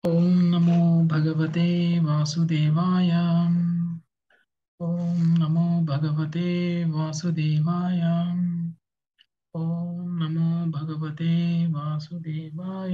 ॐ नमो भगवते वासुदेवाय ॐ नमो भगवते वासुदेवाय ॐ नमो भगवते वासुदेवाय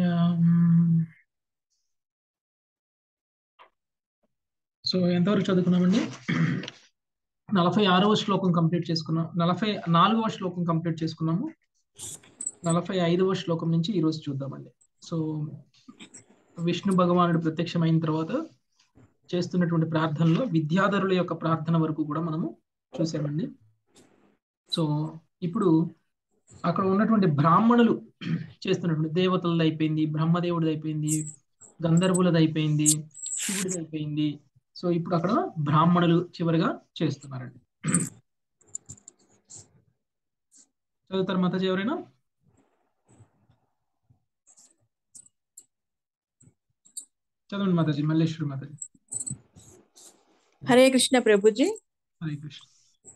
సో ఎంతవరకు చదువుకున్నామండి నలభై ఆరవ శ్లోకం కంప్లీట్ చేసుకున్నాం నలభై నాలుగవ శ్లోకం కంప్లీట్ చేసుకున్నాము నలభై ఐదవ శ్లోకం నుంచి ఈరోజు చూద్దామండి సో విష్ణు భగవానుడు ప్రత్యక్షమైన తర్వాత చేస్తున్నటువంటి ప్రార్థనలో విద్యాధరుల యొక్క ప్రార్థన వరకు కూడా మనము చూసామండి సో ఇప్పుడు అక్కడ ఉన్నటువంటి బ్రాహ్మణులు చేస్తున్నటువంటి దేవతలది అయిపోయింది బ్రహ్మదేవుడిది అయిపోయింది గంధర్వులది అయిపోయింది శివుడిది అయిపోయింది సో ఇప్పుడు అక్కడ బ్రాహ్మణులు చివరిగా చేస్తున్నారండి చదువుతారు మాతాజీ ఎవరైనా చదవండి మాతాజీ మల్లేశ్వరి మాతాజీ హరే కృష్ణ ప్రభుజీ హరే కృష్ణ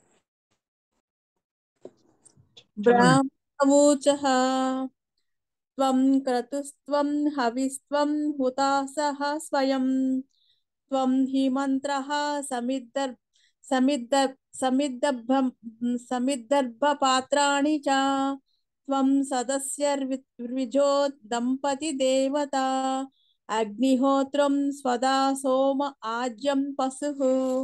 బ్రాహ్మవూచః త్వం క్రతుస్త్వం హవిస్త్వం హుతాసః స్వయం త్వం హి మంత్రః సమిద్దర్ సమిద్దర్ సమిద్దర్భం సమిద్దర్భపాత్రాణి చ త్వం సదస్యర్విజో దంపతి దేవత అగ్నిహోత్రం స్వదా సోమ ఆజ్యం పశుః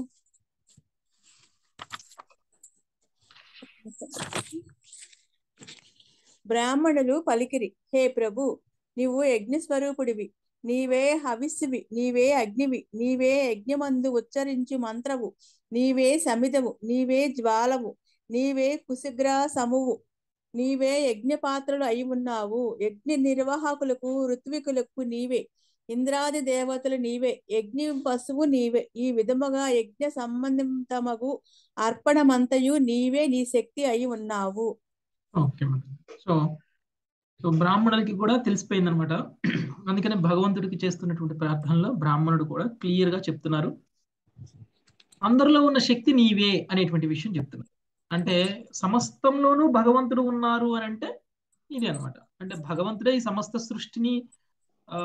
బ్రాహ్మణులు పలికిరి హే ప్రభు నీవు యజ్ఞస్వరూపుడివి నీవే హవిస్సువి నీవే అగ్నివి నీవే యజ్ఞమందు ఉచ్చరించు మంత్రవు నీవే సమిదవు నీవే జ్వాలవు నీవే కుశగ్రాసమువు నీవే యజ్ఞ పాత్రలు అయి ఉన్నావు యజ్ఞ నిర్వాహకులకు ఋత్వికులకు నీవే ఇంద్రాది దేవతలు నీవే యజ్ఞ పశువు నీవే ఈ విధముగా యజ్ఞ సంబంధితమగు అర్పణమంతయు నీవే నీ శక్తి అయి ఉన్నావు ఓకే మేడం సో సో బ్రాహ్మణులకి కూడా తెలిసిపోయింది అనమాట అందుకనే భగవంతుడికి చేస్తున్నటువంటి ప్రార్థనలో బ్రాహ్మణుడు కూడా క్లియర్ గా చెప్తున్నారు అందరిలో ఉన్న శక్తి నీవే అనేటువంటి విషయం చెప్తున్నారు అంటే సమస్తంలోనూ భగవంతుడు ఉన్నారు అని అంటే ఇది అనమాట అంటే భగవంతుడే ఈ సమస్త సృష్టిని ఆ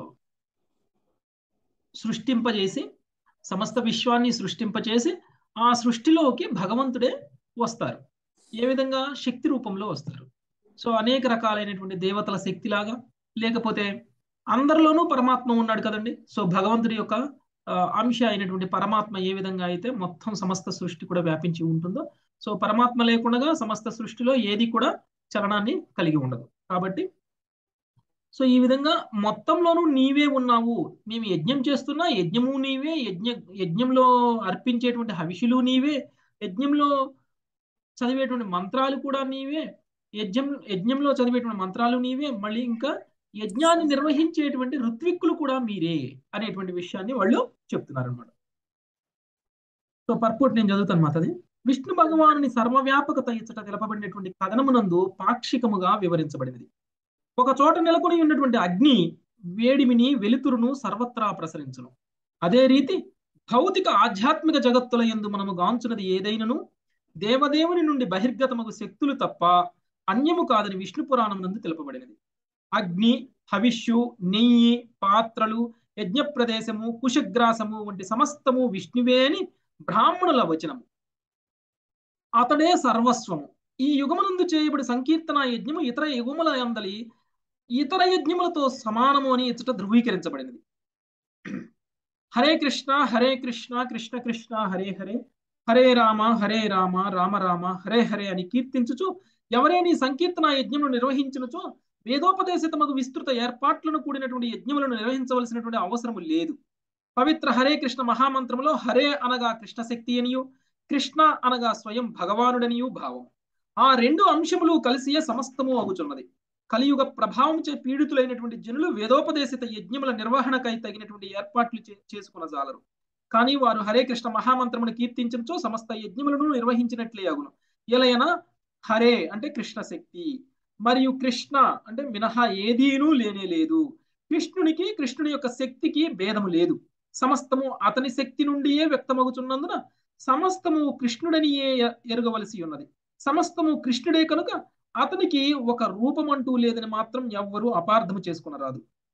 సృష్టింపజేసి సమస్త విశ్వాన్ని సృష్టింపచేసి ఆ సృష్టిలోకి భగవంతుడే వస్తారు ఏ విధంగా శక్తి రూపంలో వస్తారు సో అనేక రకాలైనటువంటి దేవతల శక్తిలాగా లేకపోతే అందరిలోనూ పరమాత్మ ఉన్నాడు కదండి సో భగవంతుడి యొక్క అంశ అయినటువంటి పరమాత్మ ఏ విధంగా అయితే మొత్తం సమస్త సృష్టి కూడా వ్యాపించి ఉంటుందో సో పరమాత్మ లేకుండా సమస్త సృష్టిలో ఏది కూడా చలనాన్ని కలిగి ఉండదు కాబట్టి సో ఈ విధంగా మొత్తంలోనూ నీవే ఉన్నావు మేము యజ్ఞం చేస్తున్నా యజ్ఞము నీవే యజ్ఞ యజ్ఞంలో అర్పించేటువంటి హవిషులు నీవే యజ్ఞంలో చదివేటువంటి మంత్రాలు కూడా నీవే యజ్ఞం యజ్ఞంలో చదివేటువంటి మంత్రాలు నీవే మళ్ళీ ఇంకా యజ్ఞాన్ని నిర్వహించేటువంటి ఋత్విక్కులు కూడా మీరే అనేటువంటి విషయాన్ని వాళ్ళు చెప్తున్నారు అనమాట సో పర్పోర్ట్ నేను చదువుతాను మాతది విష్ణు భగవానుని సర్వవ్యాపకత ఇచ్చట తెలపబడినటువంటి కథనమునందు పాక్షికముగా వివరించబడినది ఒక చోట నెలకొని ఉన్నటువంటి అగ్ని వేడిమిని వెలుతురును సర్వత్రా ప్రసరించును అదే రీతి భౌతిక ఆధ్యాత్మిక జగత్తుల ఎందు మనము గాంచున్నది ఏదైనను దేవదేవుని నుండి బహిర్గతమగు శక్తులు తప్ప అన్యము కాదని విష్ణు పురాణం నందు తెలుపబడినది అగ్ని హవిష్యు నెయ్యి పాత్రలు యజ్ఞ ప్రదేశము కుశగ్రాసము వంటి సమస్తము విష్ణువే అని బ్రాహ్మణుల వచనము అతడే సర్వస్వము ఈ యుగమునందు చేయబడి సంకీర్తన యజ్ఞము ఇతర యుగముల అందలి ఇతర యజ్ఞములతో సమానము అని ఇచ్చట ధృవీకరించబడినది హరే కృష్ణ హరే కృష్ణ కృష్ణ కృష్ణ హరే హరే హరే రామ హరే రామ రామ రామ హరే హరే అని కీర్తించుచు ఎవరైనా సంకీర్తన యజ్ఞమును నిర్వహించినచో వేదోపదేశితమగు విస్తృత ఏర్పాట్లను కూడినటువంటి యజ్ఞములను నిర్వహించవలసినటువంటి అవసరము లేదు పవిత్ర హరే కృష్ణ మహామంత్రములో హరే అనగా కృష్ణ శక్తి అనియు కృష్ణ అనగా స్వయం భగవానుడనియు భావం ఆ రెండు అంశములు కలిసియే సమస్తము అగుచున్నది కలియుగ ప్రభావం చే పీడితులైనటువంటి జనులు వేదోపదేశిత యజ్ఞముల నిర్వహణకై తగినటువంటి ఏర్పాట్లు చేసుకున్న జాలరు కానీ వారు హరే కృష్ణ మహామంత్రమును కీర్తించచో సమస్త యజ్ఞములను నిర్వహించినట్లే అగును ఎలయన హరే అంటే కృష్ణ శక్తి మరియు కృష్ణ అంటే మినహా ఏదీనూ లేనే లేదు కృష్ణునికి కృష్ణుని యొక్క శక్తికి భేదము లేదు సమస్తము అతని శక్తి నుండియే వ్యక్తమగుచున్నందున సమస్తము కృష్ణుడనియే ఎరగవలసి ఉన్నది సమస్తము కృష్ణుడే కనుక అతనికి ఒక రూపం అంటూ లేదని మాత్రం ఎవ్వరూ అపార్థము చేసుకునరాదు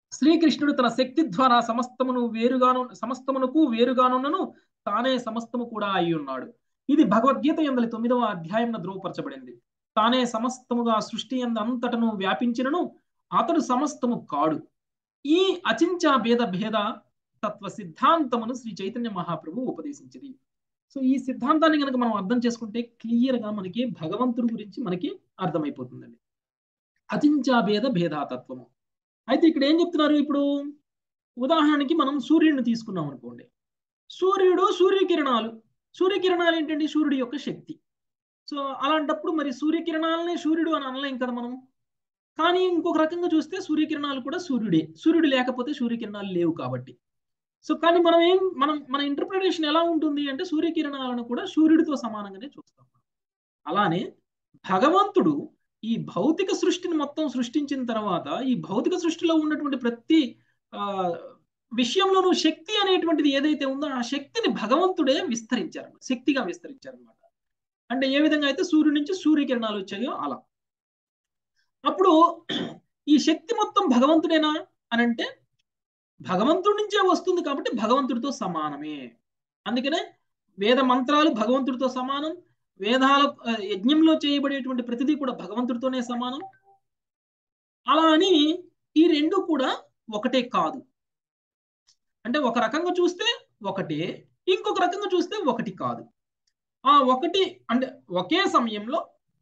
శ్రీకృష్ణుడు తన శక్తి ద్వారా సమస్తమును వేరుగాను సమస్తమునకు వేరుగానున్నను తానే సమస్తము కూడా అయి ఉన్నాడు ఇది భగవద్గీత ఎందలి తొమ్మిదవ అధ్యాయం ధ్రువపరచబడింది తానే సమస్తముగా సృష్టి ఎందు అంతటను వ్యాపించినను అతడు సమస్తము కాడు ఈ అచించా భేద భేద తత్వ సిద్ధాంతమును శ్రీ చైతన్య మహాప్రభు ఉపదేశించింది సో ఈ సిద్ధాంతాన్ని కనుక మనం అర్థం చేసుకుంటే క్లియర్ గా మనకి భగవంతుడి గురించి మనకి అర్థమైపోతుందండి అచించా భేద భేదాతత్వము అయితే ఇక్కడ ఏం చెప్తున్నారు ఇప్పుడు ఉదాహరణకి మనం సూర్యుడిని తీసుకున్నాం అనుకోండి సూర్యుడు సూర్యకిరణాలు సూర్యకిరణాలు ఏంటండి సూర్యుడి యొక్క శక్తి సో అలాంటప్పుడు మరి సూర్యకిరణాలనే సూర్యుడు అని అనలేం కదా మనం కానీ ఇంకొక రకంగా చూస్తే సూర్యకిరణాలు కూడా సూర్యుడే సూర్యుడు లేకపోతే సూర్యకిరణాలు లేవు కాబట్టి సో కానీ మనం ఏం మనం మన ఇంటర్ప్రిటేషన్ ఎలా ఉంటుంది అంటే సూర్యకిరణాలను కూడా సూర్యుడితో సమానంగానే చూస్తాం అలానే భగవంతుడు ఈ భౌతిక సృష్టిని మొత్తం సృష్టించిన తర్వాత ఈ భౌతిక సృష్టిలో ఉన్నటువంటి ప్రతి ఆ విషయంలోనూ శక్తి అనేటువంటిది ఏదైతే ఉందో ఆ శక్తిని భగవంతుడే విస్తరించారు శక్తిగా విస్తరించారు అనమాట అంటే ఏ విధంగా అయితే సూర్యుడి నుంచి సూర్యకిరణాలు వచ్చాయో అలా అప్పుడు ఈ శక్తి మొత్తం భగవంతుడేనా అని అంటే భగవంతుడి నుంచే వస్తుంది కాబట్టి భగవంతుడితో సమానమే అందుకనే వేద మంత్రాలు భగవంతుడితో సమానం వేదాల యజ్ఞంలో చేయబడేటువంటి ప్రతిదీ కూడా భగవంతుడితోనే సమానం అలా అని ఈ రెండు కూడా ఒకటే కాదు అంటే ఒక రకంగా చూస్తే ఒకటే ఇంకొక రకంగా చూస్తే ఒకటి కాదు ఆ ఒకటి అంటే ఒకే సమయంలో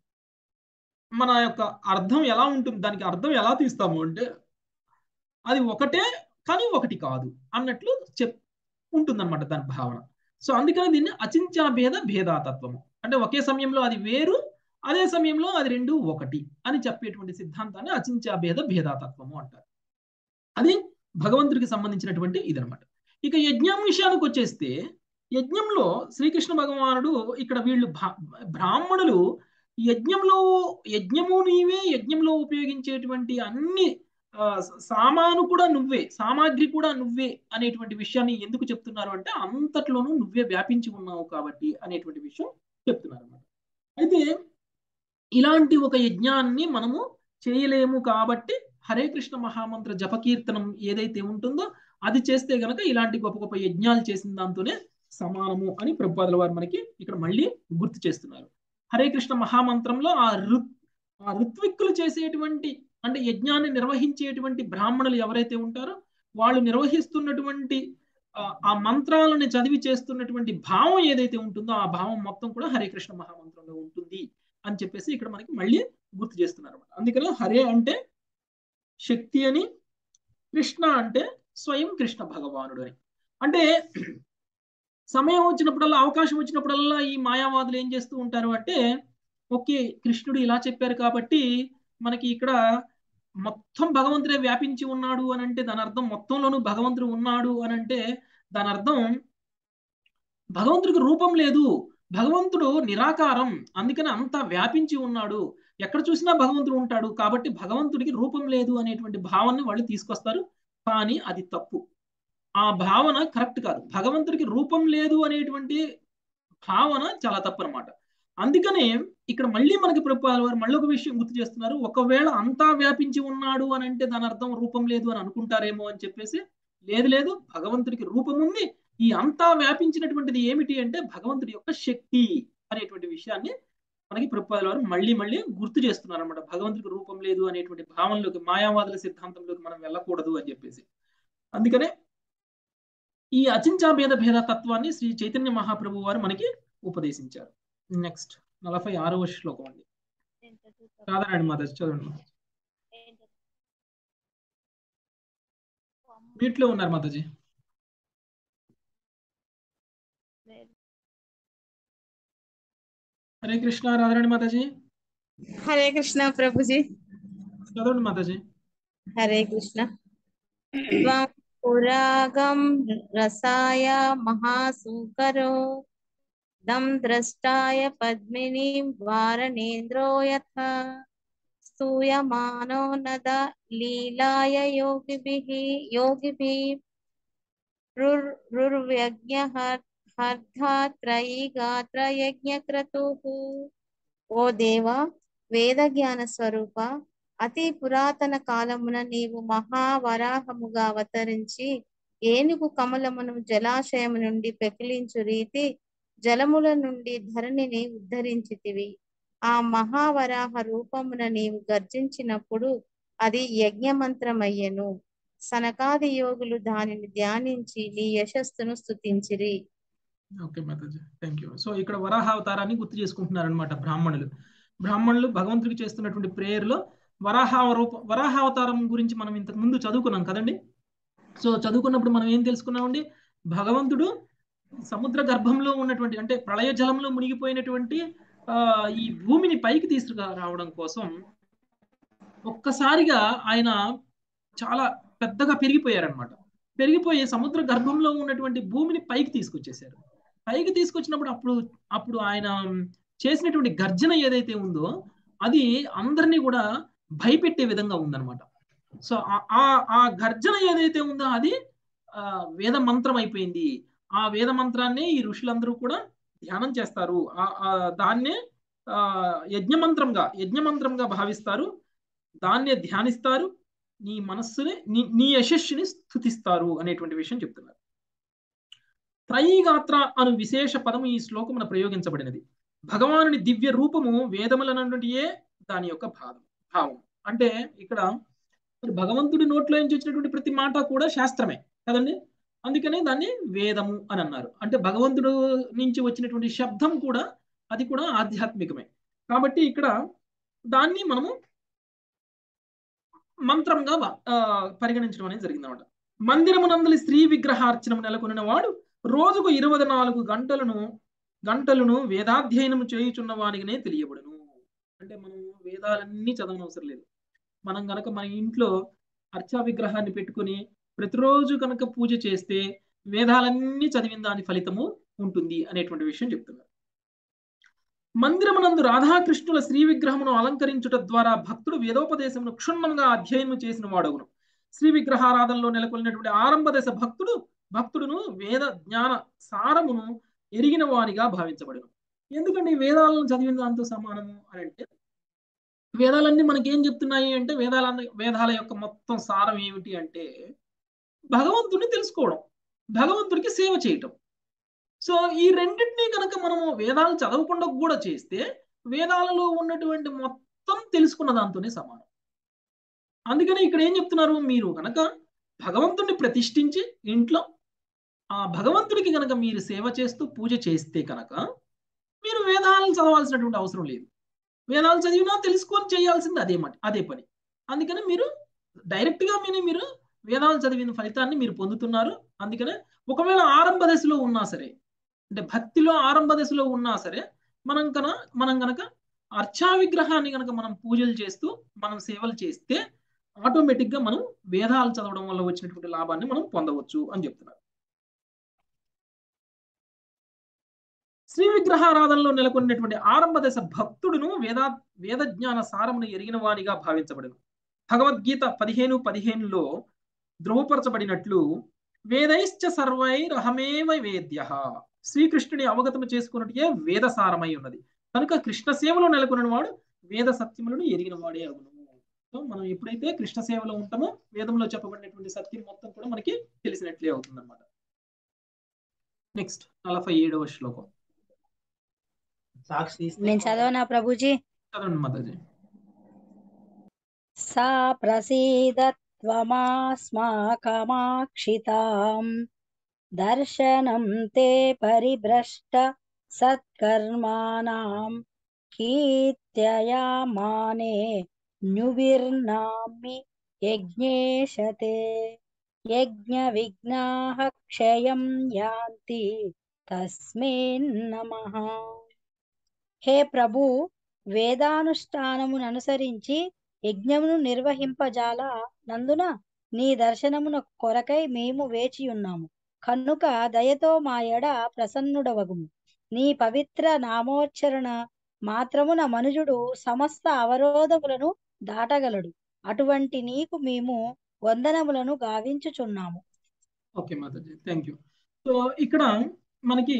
మన యొక్క అర్థం ఎలా ఉంటుంది దానికి అర్థం ఎలా తీస్తాము అంటే అది ఒకటే కానీ ఒకటి కాదు అన్నట్లు చెప్ ఉంటుందన్నమాట దాని భావన సో అందుకని దీన్ని అచించా భేద భేదాతత్వము అంటే ఒకే సమయంలో అది వేరు అదే సమయంలో అది రెండు ఒకటి అని చెప్పేటువంటి సిద్ధాంతాన్ని అచించా భేద భేదాతత్వము అంటారు అది భగవంతుడికి సంబంధించినటువంటి ఇదనమాట ఇక యజ్ఞం విషయానికి వచ్చేస్తే యజ్ఞంలో శ్రీకృష్ణ భగవానుడు ఇక్కడ వీళ్ళు బ్రాహ్మణులు యజ్ఞంలో యజ్ఞము నీవే యజ్ఞంలో ఉపయోగించేటువంటి అన్ని సామాను కూడా నువ్వే సామాగ్రి కూడా నువ్వే అనేటువంటి విషయాన్ని ఎందుకు చెప్తున్నారు అంటే అంతట్లోనూ నువ్వే వ్యాపించి ఉన్నావు కాబట్టి అనేటువంటి విషయం చెప్తున్నారు అన్నమాట అయితే ఇలాంటి ఒక యజ్ఞాన్ని మనము చేయలేము కాబట్టి హరే కృష్ణ మహామంత్ర జపకీర్తనం ఏదైతే ఉంటుందో అది చేస్తే గనక ఇలాంటి గొప్ప గొప్ప యజ్ఞాలు చేసిన దాంతోనే సమానము అని ప్రభుపాదుల వారు మనకి ఇక్కడ మళ్ళీ గుర్తు చేస్తున్నారు హరే కృష్ణ మహామంత్రంలో ఆ ఋ ఆ ఋత్విక్కులు చేసేటువంటి అంటే యజ్ఞాన్ని నిర్వహించేటువంటి బ్రాహ్మణులు ఎవరైతే ఉంటారో వాళ్ళు నిర్వహిస్తున్నటువంటి ఆ మంత్రాలను చదివి చేస్తున్నటువంటి భావం ఏదైతే ఉంటుందో ఆ భావం మొత్తం కూడా హరే కృష్ణ మహామంత్రంలో ఉంటుంది అని చెప్పేసి ఇక్కడ మనకి మళ్ళీ గుర్తు చేస్తున్నారు అందుకని హరే అంటే శక్తి అని కృష్ణ అంటే స్వయం కృష్ణ భగవానుడు అని అంటే సమయం వచ్చినప్పుడల్లా అవకాశం వచ్చినప్పుడల్లా ఈ మాయావాదులు ఏం చేస్తూ ఉంటారు అంటే ఓకే కృష్ణుడు ఇలా చెప్పారు కాబట్టి మనకి ఇక్కడ మొత్తం భగవంతుడే వ్యాపించి ఉన్నాడు అని అంటే దాని అర్థం మొత్తంలోనూ భగవంతుడు ఉన్నాడు అని అంటే దాని అర్థం భగవంతుడికి రూపం లేదు భగవంతుడు నిరాకారం అందుకని అంతా వ్యాపించి ఉన్నాడు ఎక్కడ చూసినా భగవంతుడు ఉంటాడు కాబట్టి భగవంతుడికి రూపం లేదు అనేటువంటి భావనని వాళ్ళు తీసుకొస్తారు కానీ అది తప్పు ఆ భావన కరెక్ట్ కాదు భగవంతుడికి రూపం లేదు అనేటువంటి భావన చాలా తప్పు అనమాట అందుకనే ఇక్కడ మళ్ళీ మనకి ప్రభుత్వాల వారు మళ్ళీ ఒక విషయం గుర్తు చేస్తున్నారు ఒకవేళ అంతా వ్యాపించి ఉన్నాడు అని అంటే దాని అర్థం రూపం లేదు అని అనుకుంటారేమో అని చెప్పేసి లేదు లేదు భగవంతుడికి రూపం ఉంది ఈ అంతా వ్యాపించినటువంటిది ఏమిటి అంటే భగవంతుడి యొక్క శక్తి అనేటువంటి విషయాన్ని మనకి ప్రభుత్వాల వారు మళ్ళీ మళ్ళీ గుర్తు చేస్తున్నారు అనమాట భగవంతుడికి రూపం లేదు అనేటువంటి భావనలోకి మాయావాదుల సిద్ధాంతంలోకి మనం వెళ్ళకూడదు అని చెప్పేసి అందుకనే ఈ అచించా భేద భేద తత్వాన్ని శ్రీ చైతన్య మహాప్రభు వారు మనకి ఉపదేశించారు నెక్స్ట్ నలభై ఆరవ శ్లోకం అండి రాధారాణి మాత చదవండి మీట్లో ఉన్నారు మాతాజీ హరే కృష్ణ రాధారాణి మాతాజీ హరే కృష్ణ ప్రభుజీ చదవండి మాతాజీ హరే కృష్ణ పురాగం రసాయ మహాసూకరో దం ద్రష్టాయ పద్మినీం వారణేంద్రో యథా స్తూయమానో నద లీలాయ యోగిభిః యోగిభిः రుర్వ్యజ్ఞః హర్ధాత్రయీ గాత్రయజ్ఞక్రతుః ఓ దేవ వేద జ్ఞాన స్వరూప అతి పురాతన కాలమున నీవు మహావరాహముగా అవతరించి ఏనుగు కమలమును జలాశయము నుండి పెకిలించు రీతి జలముల నుండి ధరణిని ఉద్ధరించితివి ఆ మహావరాహ రూపమున నీవు గర్జించినప్పుడు అది యజ్ఞమంత్రమయ్యెను సనకాది యోగులు దానిని ధ్యానించి నీ యశస్సును స్తుతించిరి ఓకే మాతాజీ థ్యాంక్ యూ సో ఇక్కడ వరాహ అవతారాన్ని గుర్తు చేసుకుంటున్నారు అనమాట బ్రాహ్మణులు బ్రాహ్మణులు భగవంతుడికి చేస్తున్నటువంటి ప్రేయర్లో వరాహ రూప వరాహ అవతారం గురించి మనం ఇంతకు ముందు చదువుకున్నాం కదండి సో చదువుకున్నప్పుడు మనం ఏం తెలుసుకున్నామండి భగవంతుడు సముద్ర గర్భంలో ఉన్నటువంటి అంటే ప్రళయ జలంలో మునిగిపోయినటువంటి ఆ ఈ భూమిని పైకి తీసుకురా రావడం కోసం ఒక్కసారిగా ఆయన చాలా పెద్దగా పెరిగిపోయారనమాట పెరిగిపోయి సముద్ర గర్భంలో ఉన్నటువంటి భూమిని పైకి తీసుకొచ్చేసారు పైకి తీసుకొచ్చినప్పుడు అప్పుడు అప్పుడు ఆయన చేసినటువంటి గర్జన ఏదైతే ఉందో అది అందరినీ కూడా భయపెట్టే విధంగా ఉందన్నమాట సో ఆ ఆ గర్జన ఏదైతే ఉందో అది ఆ వేద మంత్రం అయిపోయింది ఆ వేద మంత్రాన్ని ఈ ఋషులందరూ కూడా ధ్యానం చేస్తారు ఆ దాన్నే ఆ యజ్ఞమంత్రంగా యజ్ఞమంత్రంగా భావిస్తారు దాన్నే ధ్యానిస్తారు నీ మనస్సుని నీ నీ యశస్సుని స్థుతిస్తారు అనేటువంటి విషయం చెప్తున్నారు త్రైగాత్ర అను విశేష పదం ఈ శ్లోకమున ప్రయోగించబడినది భగవానుని దివ్య రూపము వేదములనంటే దాని యొక్క భావం భావం అంటే ఇక్కడ భగవంతుడి నోట్లో నుంచి వచ్చినటువంటి ప్రతి మాట కూడా శాస్త్రమే కదండి అందుకనే దాన్ని వేదము అని అన్నారు అంటే భగవంతుడు నుంచి వచ్చినటువంటి శబ్దం కూడా అది కూడా ఆధ్యాత్మికమే కాబట్టి ఇక్కడ దాన్ని మనము మంత్రంగా పరిగణించడం అనేది జరిగింది అనమాట మందిరమునందలి స్త్రీ విగ్రహార్చనము నెలకొనిన వాడు రోజుకు ఇరవై నాలుగు గంటలను గంటలను వేదాధ్యయనం చేయుచున్న వానిగానే తెలియబడును అంటే మనం వేదాలన్నీ చదవనవసరం లేదు మనం గనక మన ఇంట్లో అర్చా విగ్రహాన్ని పెట్టుకుని ప్రతిరోజు కనుక పూజ చేస్తే వేదాలన్నీ చదివిన దాని ఫలితము ఉంటుంది అనేటువంటి విషయం చెప్తున్నారు మందిరమునందు రాధాకృష్ణుల శ్రీ విగ్రహమును అలంకరించుట ద్వారా భక్తుడు వేదోపదేశమును క్షుణ్ణంగా అధ్యయనం చేసిన వాడవును శ్రీ విగ్రహారాధనలో నెలకొల్లినటువంటి ఆరంభ దశ భక్తుడు భక్తుడును వేద జ్ఞాన సారమును ఎరిగిన వానిగా భావించబడను ఎందుకంటే వేదాలను చదివిన దాంతో సమానము అని అంటే వేదాలన్నీ మనకి ఏం చెప్తున్నాయి అంటే వేదాల వేదాల యొక్క మొత్తం సారం ఏమిటి అంటే భగవంతుని తెలుసుకోవడం భగవంతుడికి సేవ చేయటం సో ఈ రెండింటినీ కనుక మనము వేదాలు చదవకుండా కూడా చేస్తే వేదాలలో ఉన్నటువంటి మొత్తం తెలుసుకున్న దాంతోనే సమానం అందుకని ఇక్కడ ఏం చెప్తున్నారు మీరు కనుక భగవంతుడిని ప్రతిష్ఠించి ఇంట్లో ఆ భగవంతుడికి కనుక మీరు సేవ చేస్తూ పూజ చేస్తే కనుక మీరు వేదాలను చదవాల్సినటువంటి అవసరం లేదు వేదాలు చదివినా తెలుసుకొని చేయాల్సింది అదే మాట అదే పని అందుకని మీరు డైరెక్ట్గా మీరు మీరు వేదాలు చదివిన ఫలితాన్ని మీరు పొందుతున్నారు అందుకనే ఒకవేళ ఆరంభ దశలో ఉన్నా సరే అంటే భక్తిలో ఆరంభ దశలో ఉన్నా సరే మనం కన మనం కనుక అర్చా విగ్రహాన్ని కనుక మనం పూజలు చేస్తూ మనం సేవలు చేస్తే ఆటోమేటిక్గా మనం వేదాలు చదవడం వల్ల వచ్చినటువంటి లాభాన్ని మనం పొందవచ్చు అని చెప్తున్నారు శ్రీ విగ్రహారాధనలో నెలకొన్నటువంటి ఆరంభ దశ భక్తుడును వేదా వేద జ్ఞాన సారమును ఎరిగిన వానిగా భావించబడను భగవద్గీత పదిహేను పదిహేనులో ధృవపరచబడినట్లు వేదైశ్చ సర్వైరహమేవ వేద్య శ్రీకృష్ణుని అవగతము చేసుకున్నట్టుగా వేద సారమై ఉన్నది కనుక కృష్ణ సేవలో నెలకొన్న వాడు వేద సత్యములను ఎరిగిన వాడే అవును సో మనం ఎప్పుడైతే కృష్ణ సేవలో ఉంటామో వేదంలో చెప్పబడినటువంటి సత్యం మొత్తం కూడా మనకి తెలిసినట్లే అవుతుంది అనమాట నెక్స్ట్ నలభై ఏడవ శ్లోకం నేను చదవనా ప్రభుజీ చదవండి మాతాజీ సా ప్రసీదత్వమాస్మాకమాక్షితాం దర్శనం తే పరిభ్రష్ట సత్కర్మాణం కీర్త్యయామానే న్యువిర్నామి యజ్ఞేశతే యజ్ఞ విఘ్నాః క్షయం యాంతి తస్మిన్నమః హే ప్రభు వేదానుష్ఠానమును అనుసరించి యజ్ఞమును నిర్వహింపజాల నందున నీ దర్శనమున కొరకై మేము వేచియున్నాము కనుక దయతో మా ఎడ ప్రసన్నుడవగుము నీ పవిత్ర నామోచ్చరణ మాత్రమున మనుజుడు సమస్త అవరోధములను దాటగలడు అటువంటి నీకు మేము వందనములను గావించుచున్నాము ఓకే మాతాజీ థ్యాంక్ యూ సో ఇక్కడ మనకి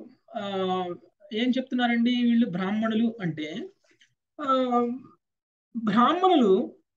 ఏం చెప్తున్నారండి వీళ్ళు బ్రాహ్మణులు అంటే బ్రాహ్మణులు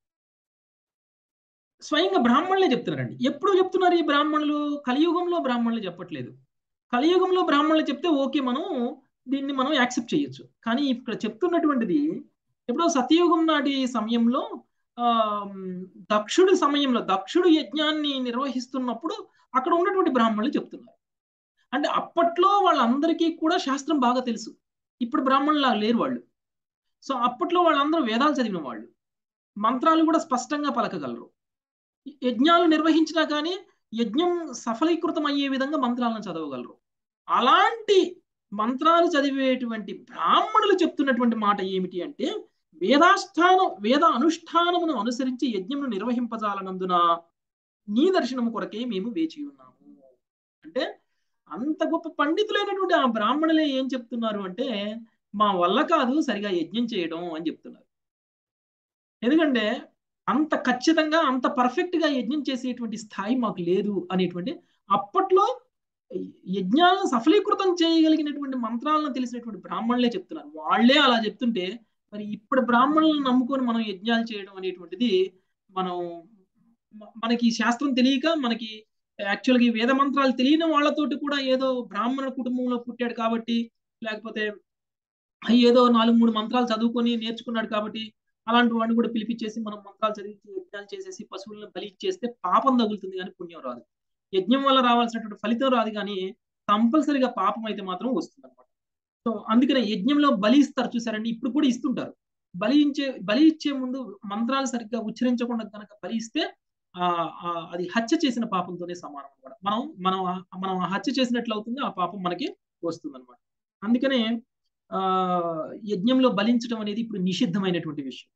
స్వయంగా బ్రాహ్మణులే చెప్తున్నారండి ఎప్పుడు చెప్తున్నారు ఈ బ్రాహ్మణులు కలియుగంలో బ్రాహ్మణులు చెప్పట్లేదు కలియుగంలో బ్రాహ్మణులు చెప్తే ఓకే మనం దీన్ని మనం యాక్సెప్ట్ చేయొచ్చు కానీ ఇక్కడ చెప్తున్నటువంటిది ఎప్పుడో సత్యయుగం నాటి సమయంలో ఆ దక్షుడి సమయంలో దక్షుడు యజ్ఞాన్ని నిర్వహిస్తున్నప్పుడు అక్కడ ఉన్నటువంటి బ్రాహ్మణులు చెప్తున్నారు అంటే అప్పట్లో వాళ్ళందరికీ కూడా శాస్త్రం బాగా తెలుసు ఇప్పుడు బ్రాహ్మణులా లేరు వాళ్ళు సో అప్పట్లో వాళ్ళందరూ వేదాలు చదివిన వాళ్ళు మంత్రాలు కూడా స్పష్టంగా పలకగలరు యజ్ఞాలు నిర్వహించినా కానీ యజ్ఞం సఫలీకృతం అయ్యే విధంగా మంత్రాలను చదవగలరు అలాంటి మంత్రాలు చదివేటువంటి బ్రాహ్మణులు చెప్తున్నటువంటి మాట ఏమిటి అంటే వేదాస్థానం వేద అనుష్ఠానమును అనుసరించి యజ్ఞమును నిర్వహింపజాలనందున నీ దర్శనము కొరకే మేము వేచి ఉన్నాము అంటే అంత గొప్ప పండితులైనటువంటి ఆ బ్రాహ్మణులే ఏం చెప్తున్నారు అంటే మా వల్ల కాదు సరిగా యజ్ఞం చేయడం అని చెప్తున్నారు ఎందుకంటే అంత ఖచ్చితంగా అంత పర్ఫెక్ట్ గా యజ్ఞం చేసేటువంటి స్థాయి మాకు లేదు అనేటువంటి అప్పట్లో యజ్ఞాలను సఫలీకృతం చేయగలిగినటువంటి మంత్రాలను తెలిసినటువంటి బ్రాహ్మణులే చెప్తున్నారు వాళ్లే అలా చెప్తుంటే మరి ఇప్పుడు బ్రాహ్మణులను నమ్ముకొని మనం యజ్ఞాలు చేయడం అనేటువంటిది మనం మనకి శాస్త్రం తెలియక మనకి యాక్చువల్గా ఈ వేద మంత్రాలు తెలియని వాళ్ళతోటి కూడా ఏదో బ్రాహ్మణ కుటుంబంలో పుట్టాడు కాబట్టి లేకపోతే ఏదో నాలుగు మూడు మంత్రాలు చదువుకొని నేర్చుకున్నాడు కాబట్టి అలాంటి వాడిని కూడా పిలిపించేసి మనం మంత్రాలు చదివి యజ్ఞాలు చేసేసి పశువులను బలి చేస్తే పాపం తగులుతుంది కానీ పుణ్యం రాదు యజ్ఞం వల్ల రావాల్సినటువంటి ఫలితం రాదు కానీ కంపల్సరిగా పాపం అయితే మాత్రం వస్తుంది అనమాట సో అందుకనే యజ్ఞంలో బలి ఇస్తారు చూసారండి ఇప్పుడు కూడా ఇస్తుంటారు బలి ఇచ్చే బలి ఇచ్చే ముందు మంత్రాలు సరిగ్గా ఉచ్చరించకుండా కనుక బలి ఇస్తే ఆ అది హత్య చేసిన పాపంతోనే సమానం అనమాట మనం మనం మనం హత్య చేసినట్లు అవుతుంది ఆ పాపం మనకి వస్తుంది అనమాట అందుకనే ఆ యజ్ఞంలో బలించడం అనేది ఇప్పుడు నిషిద్ధమైనటువంటి విషయం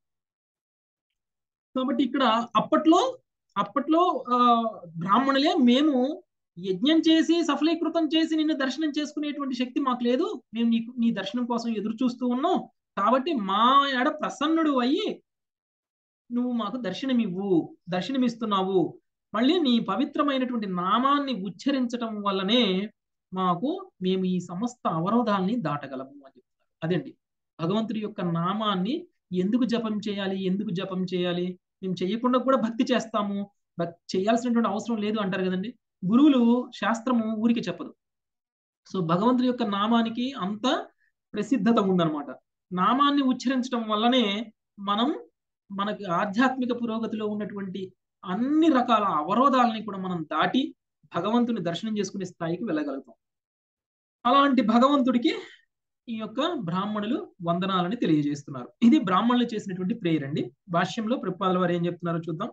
కాబట్టి ఇక్కడ అప్పట్లో అప్పట్లో ఆ బ్రాహ్మణులే మేము యజ్ఞం చేసి సఫలీకృతం చేసి నిన్ను దర్శనం చేసుకునేటువంటి శక్తి మాకు లేదు మేము నీకు నీ దర్శనం కోసం ఎదురు చూస్తూ ఉన్నాం కాబట్టి మా ఎడ ప్రసన్నుడు అయ్యి నువ్వు మాకు దర్శనమివ్వు దర్శనమిస్తున్నావు మళ్ళీ నీ పవిత్రమైనటువంటి నామాన్ని ఉచ్చరించటం వల్లనే మాకు మేము ఈ సమస్త అవరోధాల్ని దాటగలము అని చెప్తారు అదండి భగవంతుడి యొక్క నామాన్ని ఎందుకు జపం చేయాలి ఎందుకు జపం చేయాలి మేము చేయకుండా కూడా భక్తి చేస్తాము భక్తి చేయాల్సినటువంటి అవసరం లేదు అంటారు కదండి గురువులు శాస్త్రము ఊరికి చెప్పదు సో భగవంతుడి యొక్క నామానికి అంత ప్రసిద్ధత ఉందన్నమాట నామాన్ని ఉచ్చరించడం వల్లనే మనం మనకి ఆధ్యాత్మిక పురోగతిలో ఉన్నటువంటి అన్ని రకాల అవరోధాలని కూడా మనం దాటి భగవంతుని దర్శనం చేసుకునే స్థాయికి వెళ్ళగలుగుతాం అలాంటి భగవంతుడికి ఈ యొక్క బ్రాహ్మణులు వందనాలని తెలియజేస్తున్నారు ఇది బ్రాహ్మణులు చేసినటువంటి ప్రేయర్ అండి భాష్యంలో ప్రపాదుల వారు ఏం చెప్తున్నారో చూద్దాం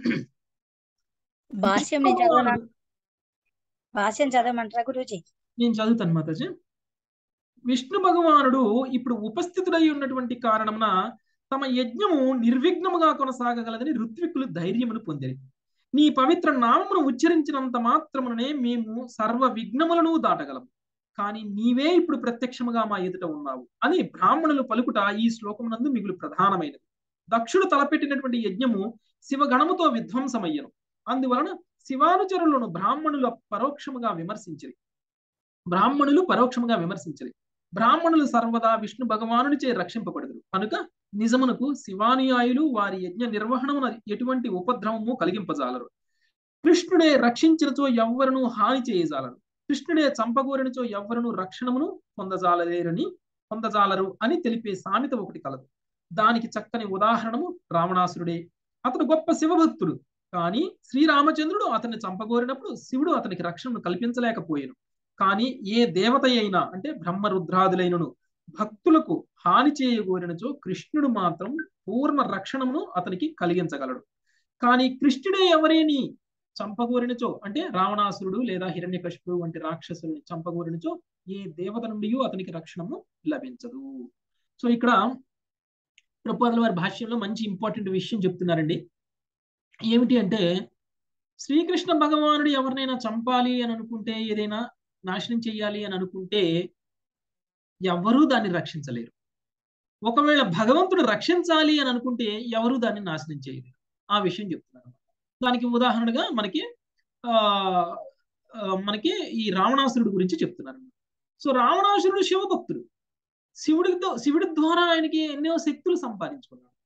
భాష్యం నేను చదవనా భాష్యం చదవమంటారా గురూజీ నేను చదువుతాను మాతాజీ విష్ణు భగవానుడు ఇప్పుడు ఉపస్థితుడై ఉన్నటువంటి కారణమున తమ యజ్ఞము నిర్విఘ్నముగా కొనసాగగలదని ఋత్వికులు ధైర్యమును పొందిరి నీ పవిత్ర నామమును ఉచ్చరించినంత మాత్రముననే మేము సర్వ విఘ్నములను దాటగలము కానీ నీవే ఇప్పుడు ప్రత్యక్షముగా మా ఎదుట ఉన్నావు అని బ్రాహ్మణులు పలుకుట ఈ శ్లోకమునందు మిగులు ప్రధానమైనది దక్షుడు తలపెట్టినటువంటి యజ్ఞము శివగణముతో విధ్వంసమయ్యను అందువలన శివానుచరులను బ్రాహ్మణుల పరోక్షముగా విమర్శించిరి బ్రాహ్మణులు పరోక్షముగా విమర్శించిరి బ్రాహ్మణులు సర్వదా విష్ణు భగవానునిచే రక్షింపబడదురు కనుక నిజమునకు శివానుయాయులు వారి యజ్ఞ నిర్వహణమున ఎటువంటి ఉపద్రవము కలిగింపజాలరు కృష్ణుడే రక్షించినచో ఎవ్వరను హాని చేయజాలరు కృష్ణుడే చంపగోరినచో ఎవ్వరను రక్షణమును పొందజాలలేరని పొందజాలరు అని తెలిపే సామెత ఒకటి కలదు దానికి చక్కని ఉదాహరణము రావణాసురుడే అతడు గొప్ప శివభక్తుడు కానీ శ్రీరామచంద్రుడు అతన్ని చంపగోరినప్పుడు శివుడు అతనికి రక్షణను కల్పించలేకపోయాను కానీ ఏ దేవత అయినా అంటే బ్రహ్మరుద్రాదులైనను భక్తులకు హాని చేయగోరినచో కృష్ణుడు మాత్రం పూర్ణ రక్షణమును అతనికి కలిగించగలడు కానీ కృష్ణుడే ఎవరేని చంపగోరినచో అంటే రావణాసురుడు లేదా హిరణ్యకశిపుడు వంటి రాక్షసుల్ని చంపగోరినచో ఏ దేవత నుండి అతనికి రక్షణము లభించదు సో ఇక్కడ ప్రపోజల్ వారి భాష్యంలో మంచి ఇంపార్టెంట్ విషయం చెప్తున్నారండి ఏమిటి అంటే శ్రీకృష్ణ భగవానుడు ఎవరినైనా చంపాలి అని అనుకుంటే ఏదైనా నాశనం చేయాలి అని అనుకుంటే ఎవరూ దాన్ని రక్షించలేరు ఒకవేళ భగవంతుడు రక్షించాలి అని అనుకుంటే ఎవరూ దాన్ని నాశనం చేయలేరు ఆ విషయం చెప్తున్నారు దానికి ఉదాహరణగా మనకి ఆ మనకి ఈ రావణాసురుడు గురించి చెప్తున్నారు సో రావణాసురుడు శివభక్తుడు శివుడితో శివుడి ద్వారా ఆయనకి ఎన్నో శక్తులు సంపాదించుకున్నాడు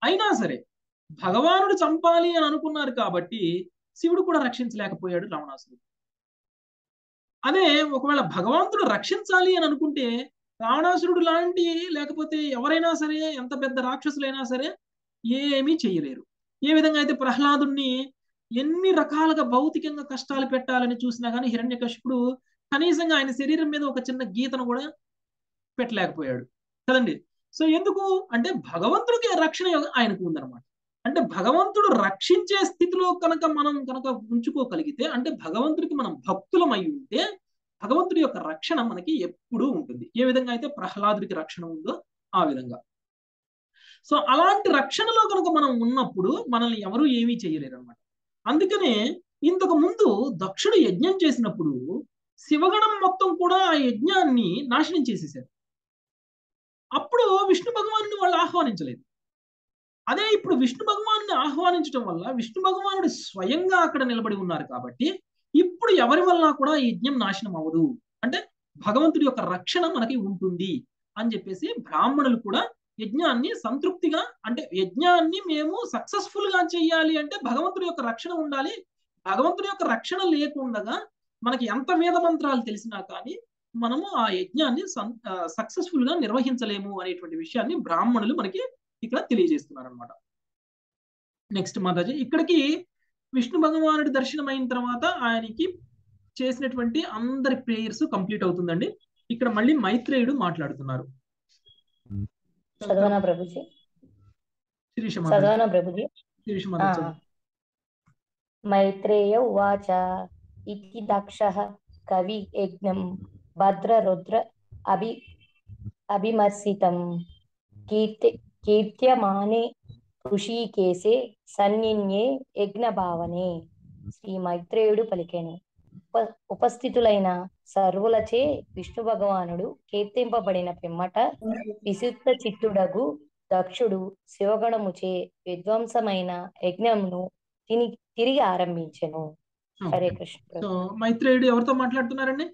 అయినా సరే భగవానుడు చంపాలి అని అనుకున్నారు కాబట్టి శివుడు కూడా రక్షించలేకపోయాడు రావణాసురుడు అదే ఒకవేళ భగవంతుడు రక్షించాలి అని అనుకుంటే రావణాసురుడు లాంటి లేకపోతే ఎవరైనా సరే ఎంత పెద్ద రాక్షసులైనా సరే ఏమీ చెయ్యలేరు ఏ విధంగా అయితే ప్రహ్లాదుణ్ణి ఎన్ని రకాలుగా భౌతికంగా కష్టాలు పెట్టాలని చూసినా కానీ హిరణ్యకశిపుడు కనీసంగా ఆయన శరీరం మీద ఒక చిన్న గీతను కూడా పెట్టలేకపోయాడు కదండి సో ఎందుకు అంటే భగవంతుడికి రక్షణ ఆయనకు ఉందన్నమాట అంటే భగవంతుడు రక్షించే స్థితిలో కనుక మనం కనుక ఉంచుకోగలిగితే అంటే భగవంతుడికి మనం భక్తులమై ఉంటే భగవంతుడి యొక్క రక్షణ మనకి ఎప్పుడూ ఉంటుంది ఏ విధంగా అయితే ప్రహ్లాదుడికి రక్షణ ఉందో ఆ విధంగా సో అలాంటి రక్షణలో కనుక మనం ఉన్నప్పుడు మనల్ని ఎవరు ఏమీ చేయలేరు అనమాట అందుకనే ఇంతకు ముందు దక్షుడు యజ్ఞం చేసినప్పుడు శివగణం మొత్తం కూడా ఆ యజ్ఞాన్ని నాశనం చేసేసారు అప్పుడు విష్ణు భగవాను వాళ్ళు ఆహ్వానించలేదు అదే ఇప్పుడు విష్ణు భగవాను ఆహ్వానించడం వల్ల విష్ణు భగవానుడు స్వయంగా అక్కడ నిలబడి ఉన్నారు కాబట్టి ఇప్పుడు ఎవరి వల్ల కూడా యజ్ఞం నాశనం అవ్వదు అంటే భగవంతుడి యొక్క రక్షణ మనకి ఉంటుంది అని చెప్పేసి బ్రాహ్మణులు కూడా యజ్ఞాన్ని సంతృప్తిగా అంటే యజ్ఞాన్ని మేము సక్సెస్ఫుల్ గా చేయాలి అంటే భగవంతుడి యొక్క రక్షణ ఉండాలి భగవంతుడి యొక్క రక్షణ లేకుండా మనకి ఎంత వేద మంత్రాలు తెలిసినా కానీ మనము ఆ యజ్ఞాన్ని సక్సెస్ఫుల్ గా నిర్వహించలేము అనేటువంటి విషయాన్ని బ్రాహ్మణులు మనకి ఇక్కడ తెలియజేస్తున్నారు అనమాట నెక్స్ట్ మాతాజీ ఇక్కడికి విష్ణు భగవానుడి దర్శనం అయిన తర్వాత ఆయనకి చేసినటువంటి అందరి ప్రేయర్స్ కంప్లీట్ అవుతుందండి ఇక్కడ మళ్ళీ మైత్రేయుడు మాట్లాడుతున్నారు చదవనా ప్రభుజీ శిరీష చదవనా ప్రభుజీ శిరీష మైత్రేయ ఉవాచ ఇతి దక్ష కవి యజ్ఞం భద్రరుద్ర అభి అభిమర్శితం కీర్తి కీర్త్యమానే ఋషికేశే సన్నిన్యే యజ్ఞభావనే శ్రీ మైత్రేయుడు పలికెను ఉప ఉపస్థితులైన సర్వులచే విష్ణు భగవానుడు కీర్తింపబడిన పిమ్మట విశుద్ధ చిత్తుడగు దక్షుడు శివగణముచే విధ్వంసమైన యజ్ఞంను తిని తిరిగి ఆరంభించెను హరే కృష్ణ సో మైత్రేయుడు ఎవరితో మాట్లాడుతున్నారండి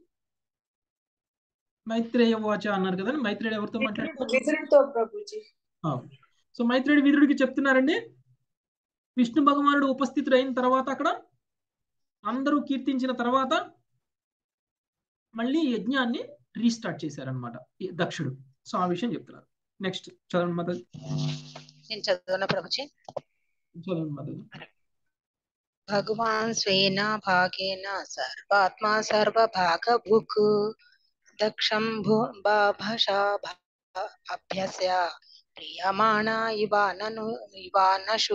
మైత్రేయ వాచ అన్నారు కదండి మైత్రేయుడు ఎవరితో మాట్లాడుతున్నారు సో మైత్రేయుడు వీరుడికి చెప్తున్నారండి విష్ణు భగవానుడు ఉపస్థితుడు అయిన తర్వాత అక్కడ అందరూ కీర్తించిన తర్వాత మళ్ళీ యజ్ఞాన్ని రీస్టార్ట్ చేశారనమాట దక్షుడు సో ఆ విషయం చెప్తున్నారు నెక్స్ట్ చదవండి మాత నేను చదువున ప్రభుజీ చదవండి మాత భగవాన్ స్వేన భాగేన సర్వాత్మా సర్వభాగభుక్ దక్షం భాషా అభ్యస్య ప్రియమాణ ఇవానను ఇవానషు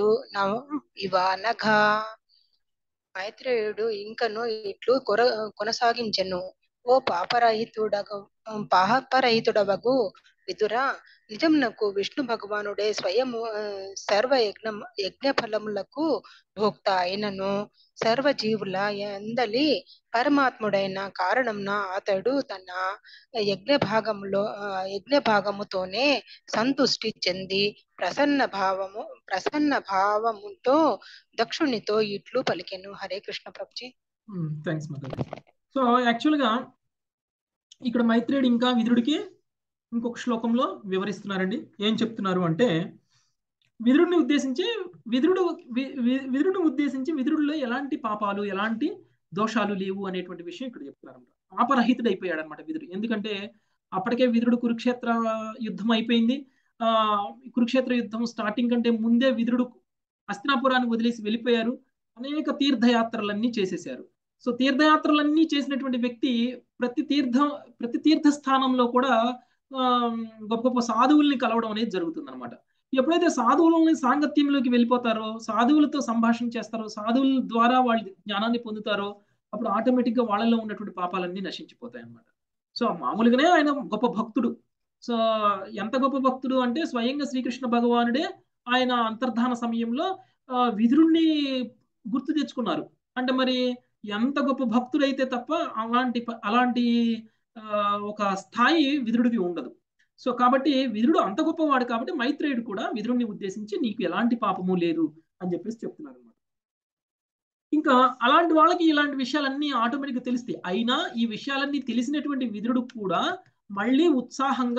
ఇవానఘా మైత్రేయుడు ఇంకను ఇట్లు కొర కొనసాగించెను ఓ పాపరహితుడగ పాపరహితుడవగు విదురా నిజమునకు విష్ణు భగవానుడే స్వయము సర్వ యజ్ఞ యజ్ఞ ఫలములకు భోక్త అయినను సర్వ జీవుల ఎందలి పరమాత్ముడైన కారణంన అతడు తన యజ్ఞ భాగములో యజ్ఞ భాగముతోనే సంతుష్టి చెంది ప్రసన్న భావము ప్రసన్న భావముతో దక్షునితో ఇట్లు పలికెను హరే కృష్ణ ప్రభుజీ థ్యాంక్స్ మాతాజీ సో యాక్చువల్గా ఇక్కడ మైత్రేయుడు ఇంకా విదురుడికి ఇంకొక శ్లోకంలో వివరిస్తున్నారండి ఏం చెప్తున్నారు అంటే విదురుడిని ఉద్దేశించి విదురుడు విదురుడిని ఉద్దేశించి విదురుడిలో ఎలాంటి పాపాలు ఎలాంటి దోషాలు లేవు అనేటువంటి విషయం ఇక్కడ చెప్తున్నారు పాపరహితుడు అయిపోయాడు అనమాట విదురుడు ఎందుకంటే అప్పటికే విదురుడు కురుక్షేత్ర యుద్ధం అయిపోయింది ఆ కురుక్షేత్ర యుద్ధం స్టార్టింగ్ కంటే ముందే విదురుడు హస్తినాపురాన్ని వదిలేసి వెళ్ళిపోయారు అనేక తీర్థయాత్రలన్నీ చేసేసారు సో తీర్థయాత్రలన్నీ చేసినటువంటి వ్యక్తి ప్రతి తీర్థం ప్రతి తీర్థ స్థానంలో కూడా గొప్ప గొప్ప సాధువుల్ని కలవడం అనేది జరుగుతుంది అనమాట ఎప్పుడైతే సాధువులని సాంగత్యంలోకి వెళ్ళిపోతారో సాధువులతో సంభాషణ చేస్తారో సాధువుల ద్వారా వాళ్ళు జ్ఞానాన్ని పొందుతారో అప్పుడు ఆటోమేటిక్గా వాళ్ళలో ఉన్నటువంటి పాపాలన్నీ నశించిపోతాయి అనమాట సో మామూలుగానే ఆయన గొప్ప భక్తుడు సో ఎంత గొప్ప భక్తుడు అంటే స్వయంగా శ్రీకృష్ణ భగవానుడే ఆయన అంతర్ధాన సమయంలో విదురుణ్ణి గుర్తు తెచ్చుకున్నారు అంటే మరి ఎంత గొప్ప భక్తుడైతే తప్ప అలాంటి అలాంటి ఒక స్థాయి విదురుడికి ఉండదు సో కాబట్టి విదురుడు అంత గొప్పవాడు కాబట్టి మైత్రేయుడు కూడా విదురుడిని ఉద్దేశించి నీకు ఎలాంటి పాపము లేదు అని చెప్పేసి చెప్తున్నారు అనమాట ఇంకా అలాంటి వాళ్ళకి ఇలాంటి విషయాలన్నీ ఆటోమేటిక్గా తెలుస్తాయి అయినా ఈ విషయాలన్నీ తెలిసినటువంటి విదురుడు కూడా మళ్ళీ ఉత్సాహంగా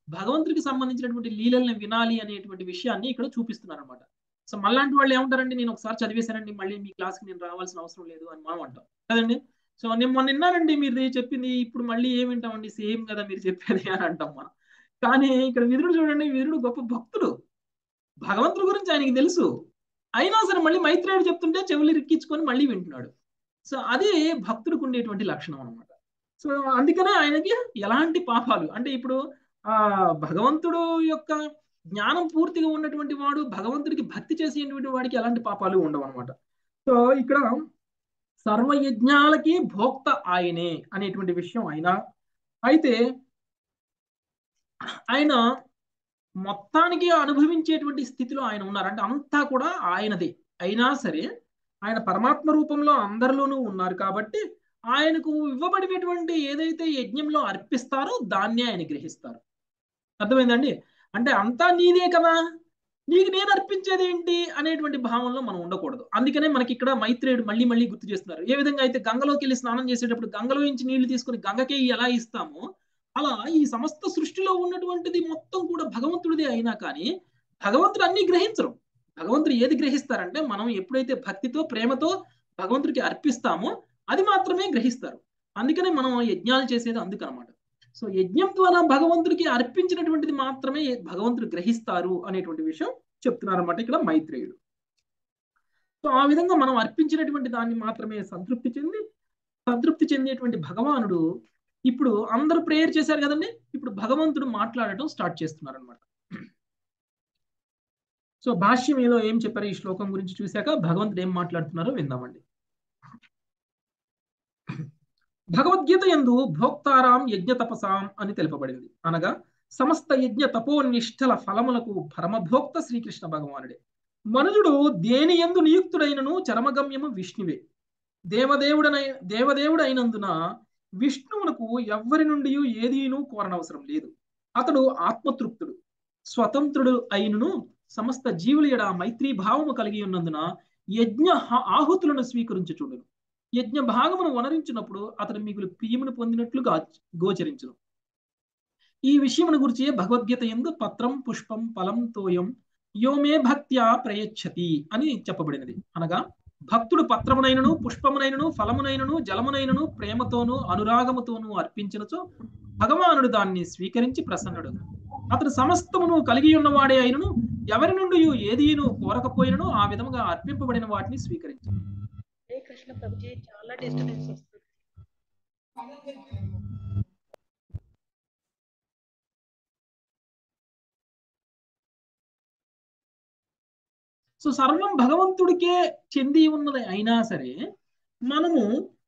భగవంతుడికి సంబంధించినటువంటి లీలల్ని వినాలి అనేటువంటి విషయాన్ని ఇక్కడ చూపిస్తున్నారు అనమాట సో మళ్ళాంటి వాళ్ళు ఏమంటారండి నేను ఒకసారి చదివేశానండి మళ్ళీ మీ క్లాస్కి నేను రావాల్సిన అవసరం లేదు అని మనం అంటాం కదండి సో నేను మొన్న విన్నానండి మీరు చెప్పింది ఇప్పుడు మళ్ళీ ఏం వింటామండి సేమ్ కదా మీరు చెప్పేది అని అంటాం మనం కానీ ఇక్కడ విదురుడు చూడండి విదురుడు గొప్ప భక్తుడు భగవంతుడి గురించి ఆయనకి తెలుసు అయినా సరే మళ్ళీ మైత్రేయుడు చెప్తుంటే చెవులు రిక్కించుకొని మళ్ళీ వింటున్నాడు సో అది భక్తుడికి ఉండేటువంటి లక్షణం అనమాట సో అందుకనే ఆయనకి ఎలాంటి పాపాలు అంటే ఇప్పుడు ఆ భగవంతుడు యొక్క జ్ఞానం పూర్తిగా ఉన్నటువంటి వాడు భగవంతుడికి భక్తి చేసేటువంటి వాడికి ఎలాంటి పాపాలు ఉండవు అనమాట సో ఇక్కడ సర్వయజ్ఞాలకి భోక్త ఆయనే అనేటువంటి విషయం ఆయన అయితే ఆయన మొత్తానికి అనుభవించేటువంటి స్థితిలో ఆయన ఉన్నారు అంటే అంతా కూడా ఆయనదే అయినా సరే ఆయన పరమాత్మ రూపంలో అందరిలోనూ ఉన్నారు కాబట్టి ఆయనకు ఇవ్వబడినటువంటి ఏదైతే యజ్ఞంలో అర్పిస్తారో దాన్నే ఆయన గ్రహిస్తారు అర్థమైందండి అంటే అంతా నీదే కదా నీకు నేను అర్పించేది ఏంటి అనేటువంటి భావంలో మనం ఉండకూడదు అందుకనే మనకి ఇక్కడ మైత్రేయుడు మళ్ళీ మళ్ళీ గుర్తు చేస్తున్నారు ఏ విధంగా అయితే గంగలోకి వెళ్ళి స్నానం చేసేటప్పుడు గంగలో నుంచి నీళ్లు తీసుకుని గంగకే ఎలా ఇస్తామో అలా ఈ సమస్త సృష్టిలో ఉన్నటువంటిది మొత్తం కూడా భగవంతుడిదే అయినా కానీ భగవంతుడు అన్ని గ్రహించరు భగవంతుడు ఏది గ్రహిస్తారంటే మనం ఎప్పుడైతే భక్తితో ప్రేమతో భగవంతుడికి అర్పిస్తామో అది మాత్రమే గ్రహిస్తారు అందుకనే మనం యజ్ఞాలు చేసేది అందుకనమాట సో యజ్ఞం ద్వారా భగవంతుడికి అర్పించినటువంటిది మాత్రమే భగవంతుడు గ్రహిస్తారు అనేటువంటి విషయం చెప్తున్నారు అనమాట ఇక్కడ మైత్రేయుడు సో ఆ విధంగా మనం అర్పించినటువంటి దాన్ని మాత్రమే సంతృప్తి చెంది సంతృప్తి చెందేటువంటి భగవానుడు ఇప్పుడు అందరూ ప్రేయర్ చేశారు కదండి ఇప్పుడు భగవంతుడు మాట్లాడటం స్టార్ట్ చేస్తున్నారు అనమాట సో భాష్యం ఏదో ఏం చెప్పారు ఈ శ్లోకం గురించి చూశాక భగవంతుడు ఏం మాట్లాడుతున్నారో విందామండి భగవద్గీత ఎందు భోక్తారాం యజ్ఞ తపసాం అని తెలుపబడింది అనగా సమస్త యజ్ఞ తపోనిష్టల ఫలములకు పరమభోక్త శ్రీకృష్ణ భగవానుడే మనుజుడు దేని ఎందు నియుక్తుడైనను చరమగమ్యము విష్ణువే దేవదేవుడనై దేవదేవుడైనందున విష్ణువునకు ఎవ్వరి నుండి ఏదీనూ కోరనవసరం లేదు అతడు ఆత్మతృప్తుడు స్వతంత్రుడు అయినను సమస్త జీవుల ఎడ మైత్రీ భావము కలిగి ఉన్నందున యజ్ఞ ఆహుతులను స్వీకరించుచుండును యజ్ఞ భాగమును వనరించినప్పుడు అతడు మిగులు ప్రియమును పొందినట్లుగా గోచరించును ఈ విషయమును గురించి భగవద్గీత ఎందు పత్రం పుష్పం ఫలం తోయం యోమే భక్త్యా ప్రయచ్చతి అని చెప్పబడినది అనగా భక్తుడు పత్రమునైనను పుష్పమునైనను ఫలమునైనను జలమునైనను ప్రేమతోనూ అనురాగముతోనూ అర్పించినచో భగవానుడు దాన్ని స్వీకరించి ప్రసన్నుడు అతడు సమస్తమును కలిగి ఉన్నవాడే అయినను ఎవరి నుండి ఏదీను కోరకపోయినను ఆ విధముగా అర్పింపబడిన వాటిని స్వీకరించు హరే కృష్ణ ప్రభుజీ చాలా డిస్టర్బెన్స్ వస్తుంది సో సర్వం భగవంతుడికే చెంది ఉన్నది అయినా సరే మనము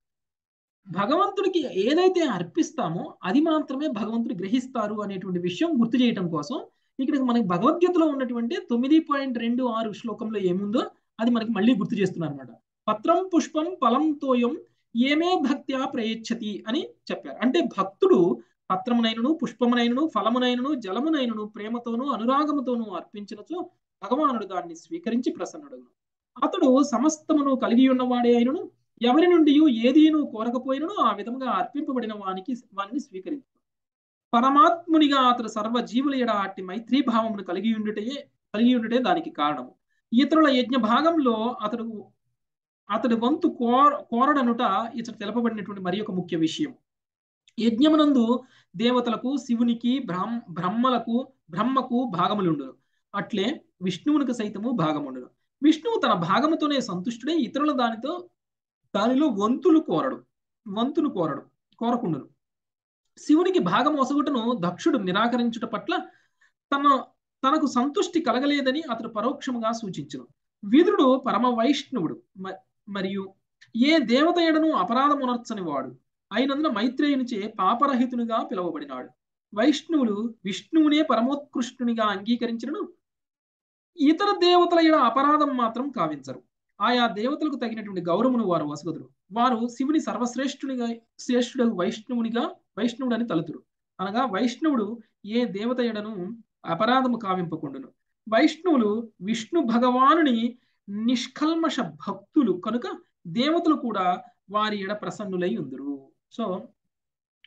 భగవంతుడికి ఏదైతే అర్పిస్తామో అది మాత్రమే భగవంతుడు గ్రహిస్తారు అనేటువంటి విషయం గుర్తు చేయటం కోసం ఇక్కడ మనకి భగవద్గీతలో ఉన్నటువంటి తొమ్మిది పాయింట్ రెండు ఆరు శ్లోకంలో ఏముందో అది మనకి మళ్ళీ గుర్తు చేస్తున్నారు అనమాట పత్రం పుష్పం ఫలం తోయం ఏమే భక్త్యా ప్రయచ్చతి అని చెప్పారు అంటే భక్తుడు పత్రమునైనను పుష్పమునైనను ఫలమునైనను జలమునైనను ప్రేమతోనూ అనురాగముతోనూ అర్పించినచో భగవానుడు దాన్ని స్వీకరించి ప్రసన్నుడు అతడు సమస్తమును కలిగి ఉన్నవాడే అయినను ఎవరి నుండి ఏదీను కోరకపోయినను ఆ విధంగా అర్పింపబడిన వానికి వారిని స్వీకరించు పరమాత్మునిగా అతడు సర్వ జీవుల ఎడ అట్టి మైత్రీ భావమును కలిగి ఉండుటే కలిగి ఉండుటే దానికి కారణము ఇతరుల యజ్ఞ భాగంలో అతడు అతడి వంతు కోర కోరడనుట ఇతడు తెలపబడినటువంటి మరి ఒక ముఖ్య విషయం యజ్ఞమునందు దేవతలకు శివునికి బ్రహ్మ బ్రహ్మలకు బ్రహ్మకు భాగములుండును అట్లే విష్ణువునికి సైతము భాగముండును విష్ణువు తన భాగముతోనే సంతుష్టుడై ఇతరుల దానితో దానిలో వంతులు కోరడు వంతులు కోరడు కోరకుండును శివునికి భాగం ఒసగుటను దక్షుడు నిరాకరించుట పట్ల తన తనకు సంతుష్టి కలగలేదని అతడు పరోక్షముగా సూచించును విదురుడు పరమ వైష్ణవుడు మరియు ఏ దేవత ఎడను అపరాధమునర్చని వాడు అయినందున మైత్రేయునిచే పాపరహితునిగా పిలువబడినాడు వైష్ణవులు విష్ణువునే పరమోత్కృష్టునిగా అంగీకరించినను ఇతర దేవతల ఎడ అపరాధం మాత్రం కావించరు ఆయా దేవతలకు తగినటువంటి గౌరవమును వారు వసగదురు వారు శివుని సర్వశ్రేష్ఠునిగా శ్రేష్ఠుడు వైష్ణవునిగా వైష్ణవుడని తలుతురు అనగా వైష్ణవుడు ఏ దేవత ఎడను అపరాధము కావింపకుండును వైష్ణవులు విష్ణు భగవానుని నిష్కల్మష భక్తులు కనుక దేవతలు కూడా వారి ఎడ ప్రసన్నులై ఉందరు సో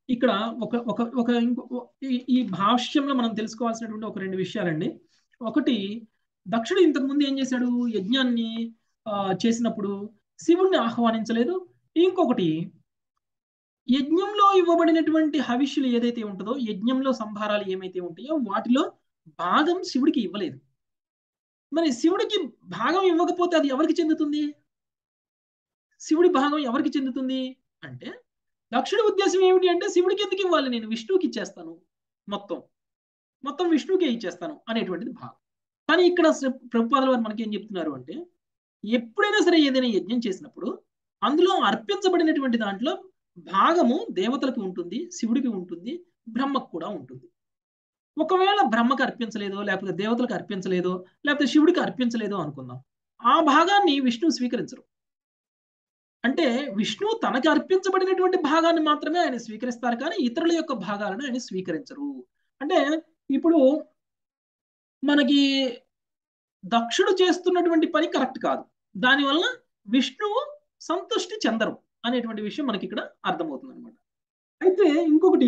ఇక్కడ ఒక ఒక ఒక ఇంకో ఈ ఈ భాష్యంలో మనం తెలుసుకోవాల్సినటువంటి ఒక రెండు విషయాలండి ఒకటి దక్షుడు ఇంతకు ముందు ఏం చేశాడు యజ్ఞాన్ని ఆ, చేసినప్పుడు శివుణ్ణి ఆహ్వానించలేదు ఇంకొకటి యజ్ఞంలో ఇవ్వబడినటువంటి హవిష్యులు ఏదైతే ఉంటుందో యజ్ఞంలో సంభారాలు ఏమైతే ఉంటాయో వాటిలో భాగం శివుడికి ఇవ్వలేదు మరి శివుడికి భాగం ఇవ్వకపోతే అది ఎవరికి చెందుతుంది శివుడి భాగం ఎవరికి చెందుతుంది అంటే దక్షుడి ఉద్దేశం ఏమిటి అంటే శివుడికి ఎందుకు ఇవ్వాలి నేను విష్ణువుకి ఇచ్చేస్తాను మొత్తం మొత్తం విష్ణువుకే ఇచ్చేస్తాను అనేటువంటిది భాగం కానీ ఇక్కడ శ్రీ- ప్రభుపాదుల వారు మనకి ఏం చెప్తున్నారు అంటే ఎప్పుడైనా సరే ఏదైనా యజ్ఞం చేసినప్పుడు అందులో అర్పించబడినటువంటి దాంట్లో భాగము దేవతలకు ఉంటుంది శివుడికి ఉంటుంది బ్రహ్మకు కూడా ఉంటుంది ఒకవేళ బ్రహ్మకు అర్పించలేదో లేకపోతే దేవతలకు అర్పించలేదో లేకపోతే శివుడికి అర్పించలేదో అనుకుందాం ఆ భాగాన్ని విష్ణువు స్వీకరించరు అంటే విష్ణువు తనకి అర్పించబడినటువంటి భాగాన్ని మాత్రమే ఆయన స్వీకరిస్తారు కానీ ఇతరుల యొక్క భాగాలను ఆయన స్వీకరించరు అంటే ఇప్పుడు మనకి దక్షుడు చేస్తున్నటువంటి పని కరెక్ట్ కాదు దానివల్ల విష్ణువు సంతుష్టి చెందరు అనేటువంటి విషయం మనకి ఇక్కడ అర్థమవుతుంది అనమాట అయితే ఇంకొకటి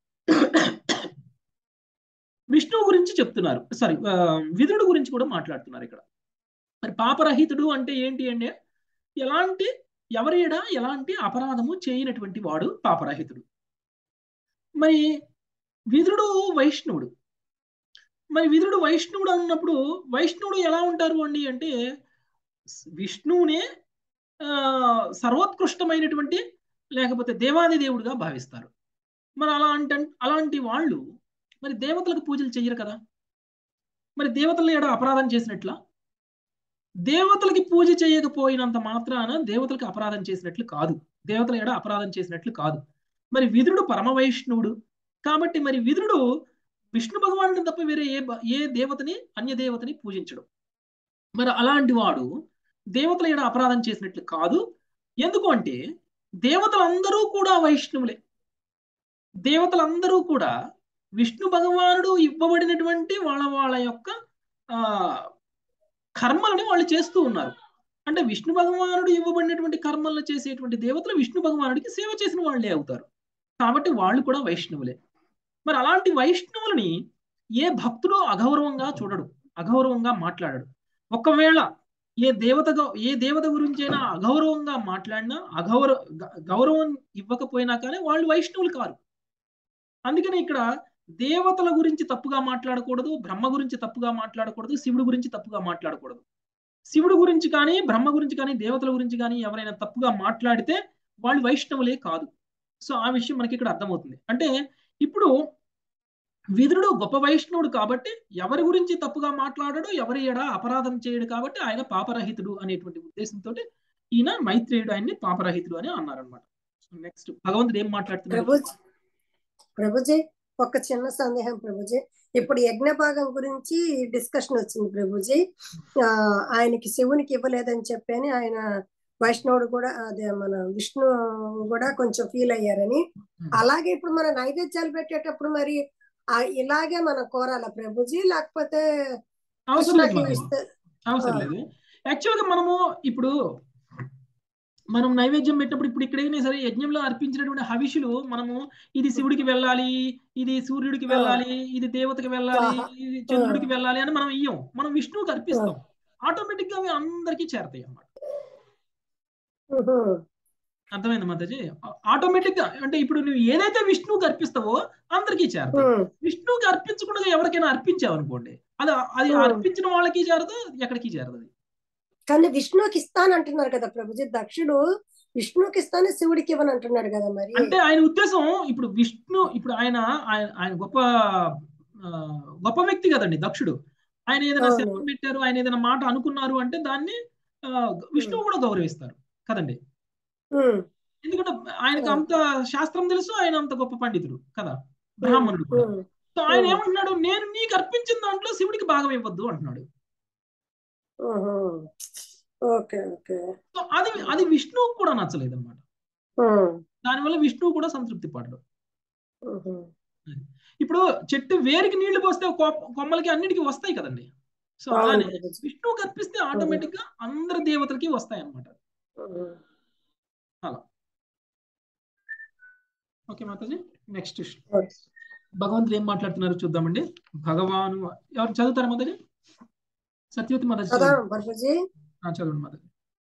విష్ణువు గురించి చెప్తున్నారు సారీ విదురుడు గురించి కూడా మాట్లాడుతున్నారు ఇక్కడ మరి పాపరహితుడు అంటే ఏంటి అంటే ఎలాంటి ఎవరేడా ఎలాంటి అపరాధము చేయనటువంటి వాడు పాపరహితుడు మరి విదురుడు వైష్ణవుడు మరి విదురుడు వైష్ణవుడు అన్నప్పుడు వైష్ణవుడు ఎలా ఉంటారు అండి అంటే విష్ణువునే ఆ, సర్వోత్కృష్టమైనటువంటి లేకపోతే దేవాది దేవుడిగా భావిస్తారు మరి అలా అంటే అలాంటి వాళ్ళు మరి దేవతలకు పూజలు చెయ్యరు కదా మరి దేవతల ఏడ అపరాధం చేసినట్లా దేవతలకి పూజ చేయకపోయినంత మాత్రాన దేవతలకు అపరాధం చేసినట్లు కాదు దేవతల ఏడ అపరాధం చేసినట్లు కాదు మరి విదురుడు పరమ వైష్ణవుడు కాబట్టి మరి విదురుడు విష్ణు భగవానుడు తప్ప వేరే ఏ బ- ఏ దేవతని అన్య దేవతని పూజించడు మరి అలాంటి వాడు దేవతల ఏడ అపరాధం చేసినట్లు కాదు ఎందుకు అంటే దేవతలందరూ కూడా వైష్ణవులే దేవతలందరూ కూడా విష్ణు భగవానుడు ఇవ్వబడినటువంటి వాళ్ళ వాళ్ళ యొక్క ఆ కర్మలని వాళ్ళు చేస్తూ ఉన్నారు అంటే విష్ణు భగవానుడు ఇవ్వబడినటువంటి కర్మలను చేసేటువంటి దేవతలు విష్ణు భగవానుడికి సేవ చేసిన వాళ్ళే అవుతారు కాబట్టి వాళ్ళు కూడా వైష్ణవులే మరి అలాంటి వైష్ణవులని ఏ భక్తుడు అగౌరవంగా చూడడు అగౌరవంగా మాట్లాడడు ఒకవేళ ఏ దేవత గౌ- ఏ దేవత గురించైనా అగౌరవంగా మాట్లాడినా అగౌరవ గ- గౌరవం ఇవ్వకపోయినా కానీ వాళ్ళు వైష్ణవులు కారు అందుకని ఇక్కడ దేవతల గురించి తప్పుగా మాట్లాడకూడదు బ్రహ్మ గురించి తప్పుగా మాట్లాడకూడదు శివుడి గురించి తప్పుగా మాట్లాడకూడదు శివుడి గురించి కానీ బ్రహ్మ గురించి కానీ దేవతల గురించి కానీ ఎవరైనా తప్పుగా మాట్లాడితే వాళ్ళు వైష్ణవులే కాదు సో ఆ విషయం మనకి ఇక్కడ అర్థమవుతుంది అంటే ఇప్పుడు విదురుడు గొప్ప వైష్ణవుడు కాబట్టి ఎవరి గురించి తప్పుగా మాట్లాడడు ఎవరి ఎడ అపరాధం చేయడు కాబట్టి ఆయన పాపరహితుడు అనేటువంటి ఉద్దేశంతో ఈయన మైత్రేయుడు ఆయన్ని పాపరహితుడు అని అన్నారనమాట నెక్స్ట్ భగవంతుడు ఏం మాట్లాడుతున్నాడు ప్రభుజీ ప్రభుజీ ఒక చిన్న సందేహం ప్రభుజీ ఇప్పుడు యజ్ఞ భాగం గురించి డిస్కషన్ వచ్చింది ప్రభుజీ ఆ, ఆయనకి శివునికి ఇవ్వలేదని చెప్పని ఆయన వైష్ణవుడు కూడా అదే మన విష్ణు కూడా కొంచెం ఫీల్ అయ్యారని అలాగే ఇప్పుడు మన నైవేద్యాలు పెట్టేటప్పుడు మరి ఆ ఇలాగే మనం కోరాలా ప్రభుజీ లేకపోతే అవసరం లేదు కృష్ణకి మనకి. ఇస్తే అవసరం లేదు యాక్చువల్ గా మనము ఇప్పుడు మనం నైవేద్యం పెట్టినప్పుడు ఇప్పుడు ఎక్కడైనా సరే యజ్ఞంలో అర్పించినటువంటి హవిషులు మనము ఇది శివుడికి వెళ్ళాలి ఇది సూర్యుడికి వెళ్ళాలి ఇది దేవతకి వెళ్ళాలి ఆహా. ఇది చంద్రుడికి వెళ్ళాలి అని మనం ఇయ్యం మనం విష్ణువుకి అర్పిస్తాం ఆటోమేటిక్ గా అవి అందరికీ చేరతాయి అన్నమాట ఉహు, అర్థమైంది మాతాజీ ఆటోమేటిక్ గా అంటే ఇప్పుడు నువ్వు ఏదైతే విష్ణువుకి అర్పిస్తావో అందరికీ చేరతాయి ఉమ్, విష్ణువుకి అర్పించకుండా ఎవరికైనా అర్పించావు అనుకోండి అది అది Hmm. అర్పించిన వాళ్ళకి చేరదు ఎక్కడికి చేరదు అది. కానీ విష్ణువుకి ఇస్తానంటున్నారు కదా ప్రభుజీ దక్షుడు విష్ణువుకి ఇస్తాను శివుడికి ఇవ్వని అంటున్నాడు కదా మరి అంటే ఆయన ఉద్దేశం ఇప్పుడు విష్ణు ఇప్పుడు ఆయన ఆయన ఆయన గొప్ప ఆ, గొప్ప వ్యక్తి కదండి దక్షుడు ఆయన ఏదైనా అవును. శబ్దం పెట్టారు ఆయన ఏదైనా మాట అనుకున్నారు అంటే దాన్ని ఆ, విష్ణువు కూడా గౌరవిస్తారు కదండి ఉమ్, ఎందుకంటే ఆయనకు అవును. అంత శాస్త్రం తెలుసు ఆయన అంత గొప్ప పండితుడు కదా బ్రాహ్మణుడు కూడా ఉమ్, సో ఆయన ఉమ్. ఏమంటున్నాడు నేను నీకు అర్పించిన దాంట్లో శివుడికి భాగం ఇవ్వద్దు అంటున్నాడు ఉహు. ఓకే ఓకే సో అది అది విష్ణువుకు కూడా నచ్చలేదు అనమాట ఉమ్, దానివల్ల విష్ణువు కూడా సంతృప్తి పడడు ఉహు. ఇప్పుడు చెట్టు వేరికి నీళ్లు పోస్తే కొ- కొమ్మలకి అన్నిటికీ వస్తాయి కదండి సో అవును అలానే ప్రభుజీ విష్ణువుకి అర్పిస్తే ఆటోమేటిక్ గా అందరి దేవతలకి వస్తాయి అనమాట ఉహు. ఓకే మాతాజీ నెక్స్ట్ భగవంతుడు ఏం మాట్లాడుతున్నారు చూద్దామండి భగవాను ఎవరు చదువుతారా మాతాజీ సత్యవతి మాతాజీ కదా చదవండి. ప్రభుజీ ఆ, చదవండి మాతాజీ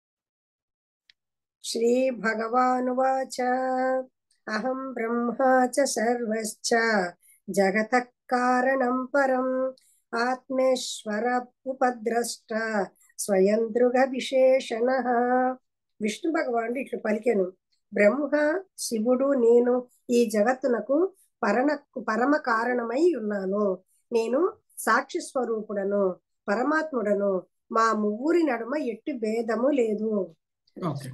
श्रीभगवानुवाच अहं ब्रह्मा च सर्वश्च जगतः कारणं परम् आत्मेश्वर ఉపద్రష్ట స్వయం దృగ విశేషణ విష్ణు భగవానుడు ఇట్లు పలికెను బ్రహ్మ శివుడు నేను ఈ జగత్తునకు పరణ పరమ కారణమై ఉన్నాను నేను సాక్షి స్వరూపుడను పరమాత్ముడను మా ముగ్గురి నడుమ ఎట్టి భేదము లేదు ఓకే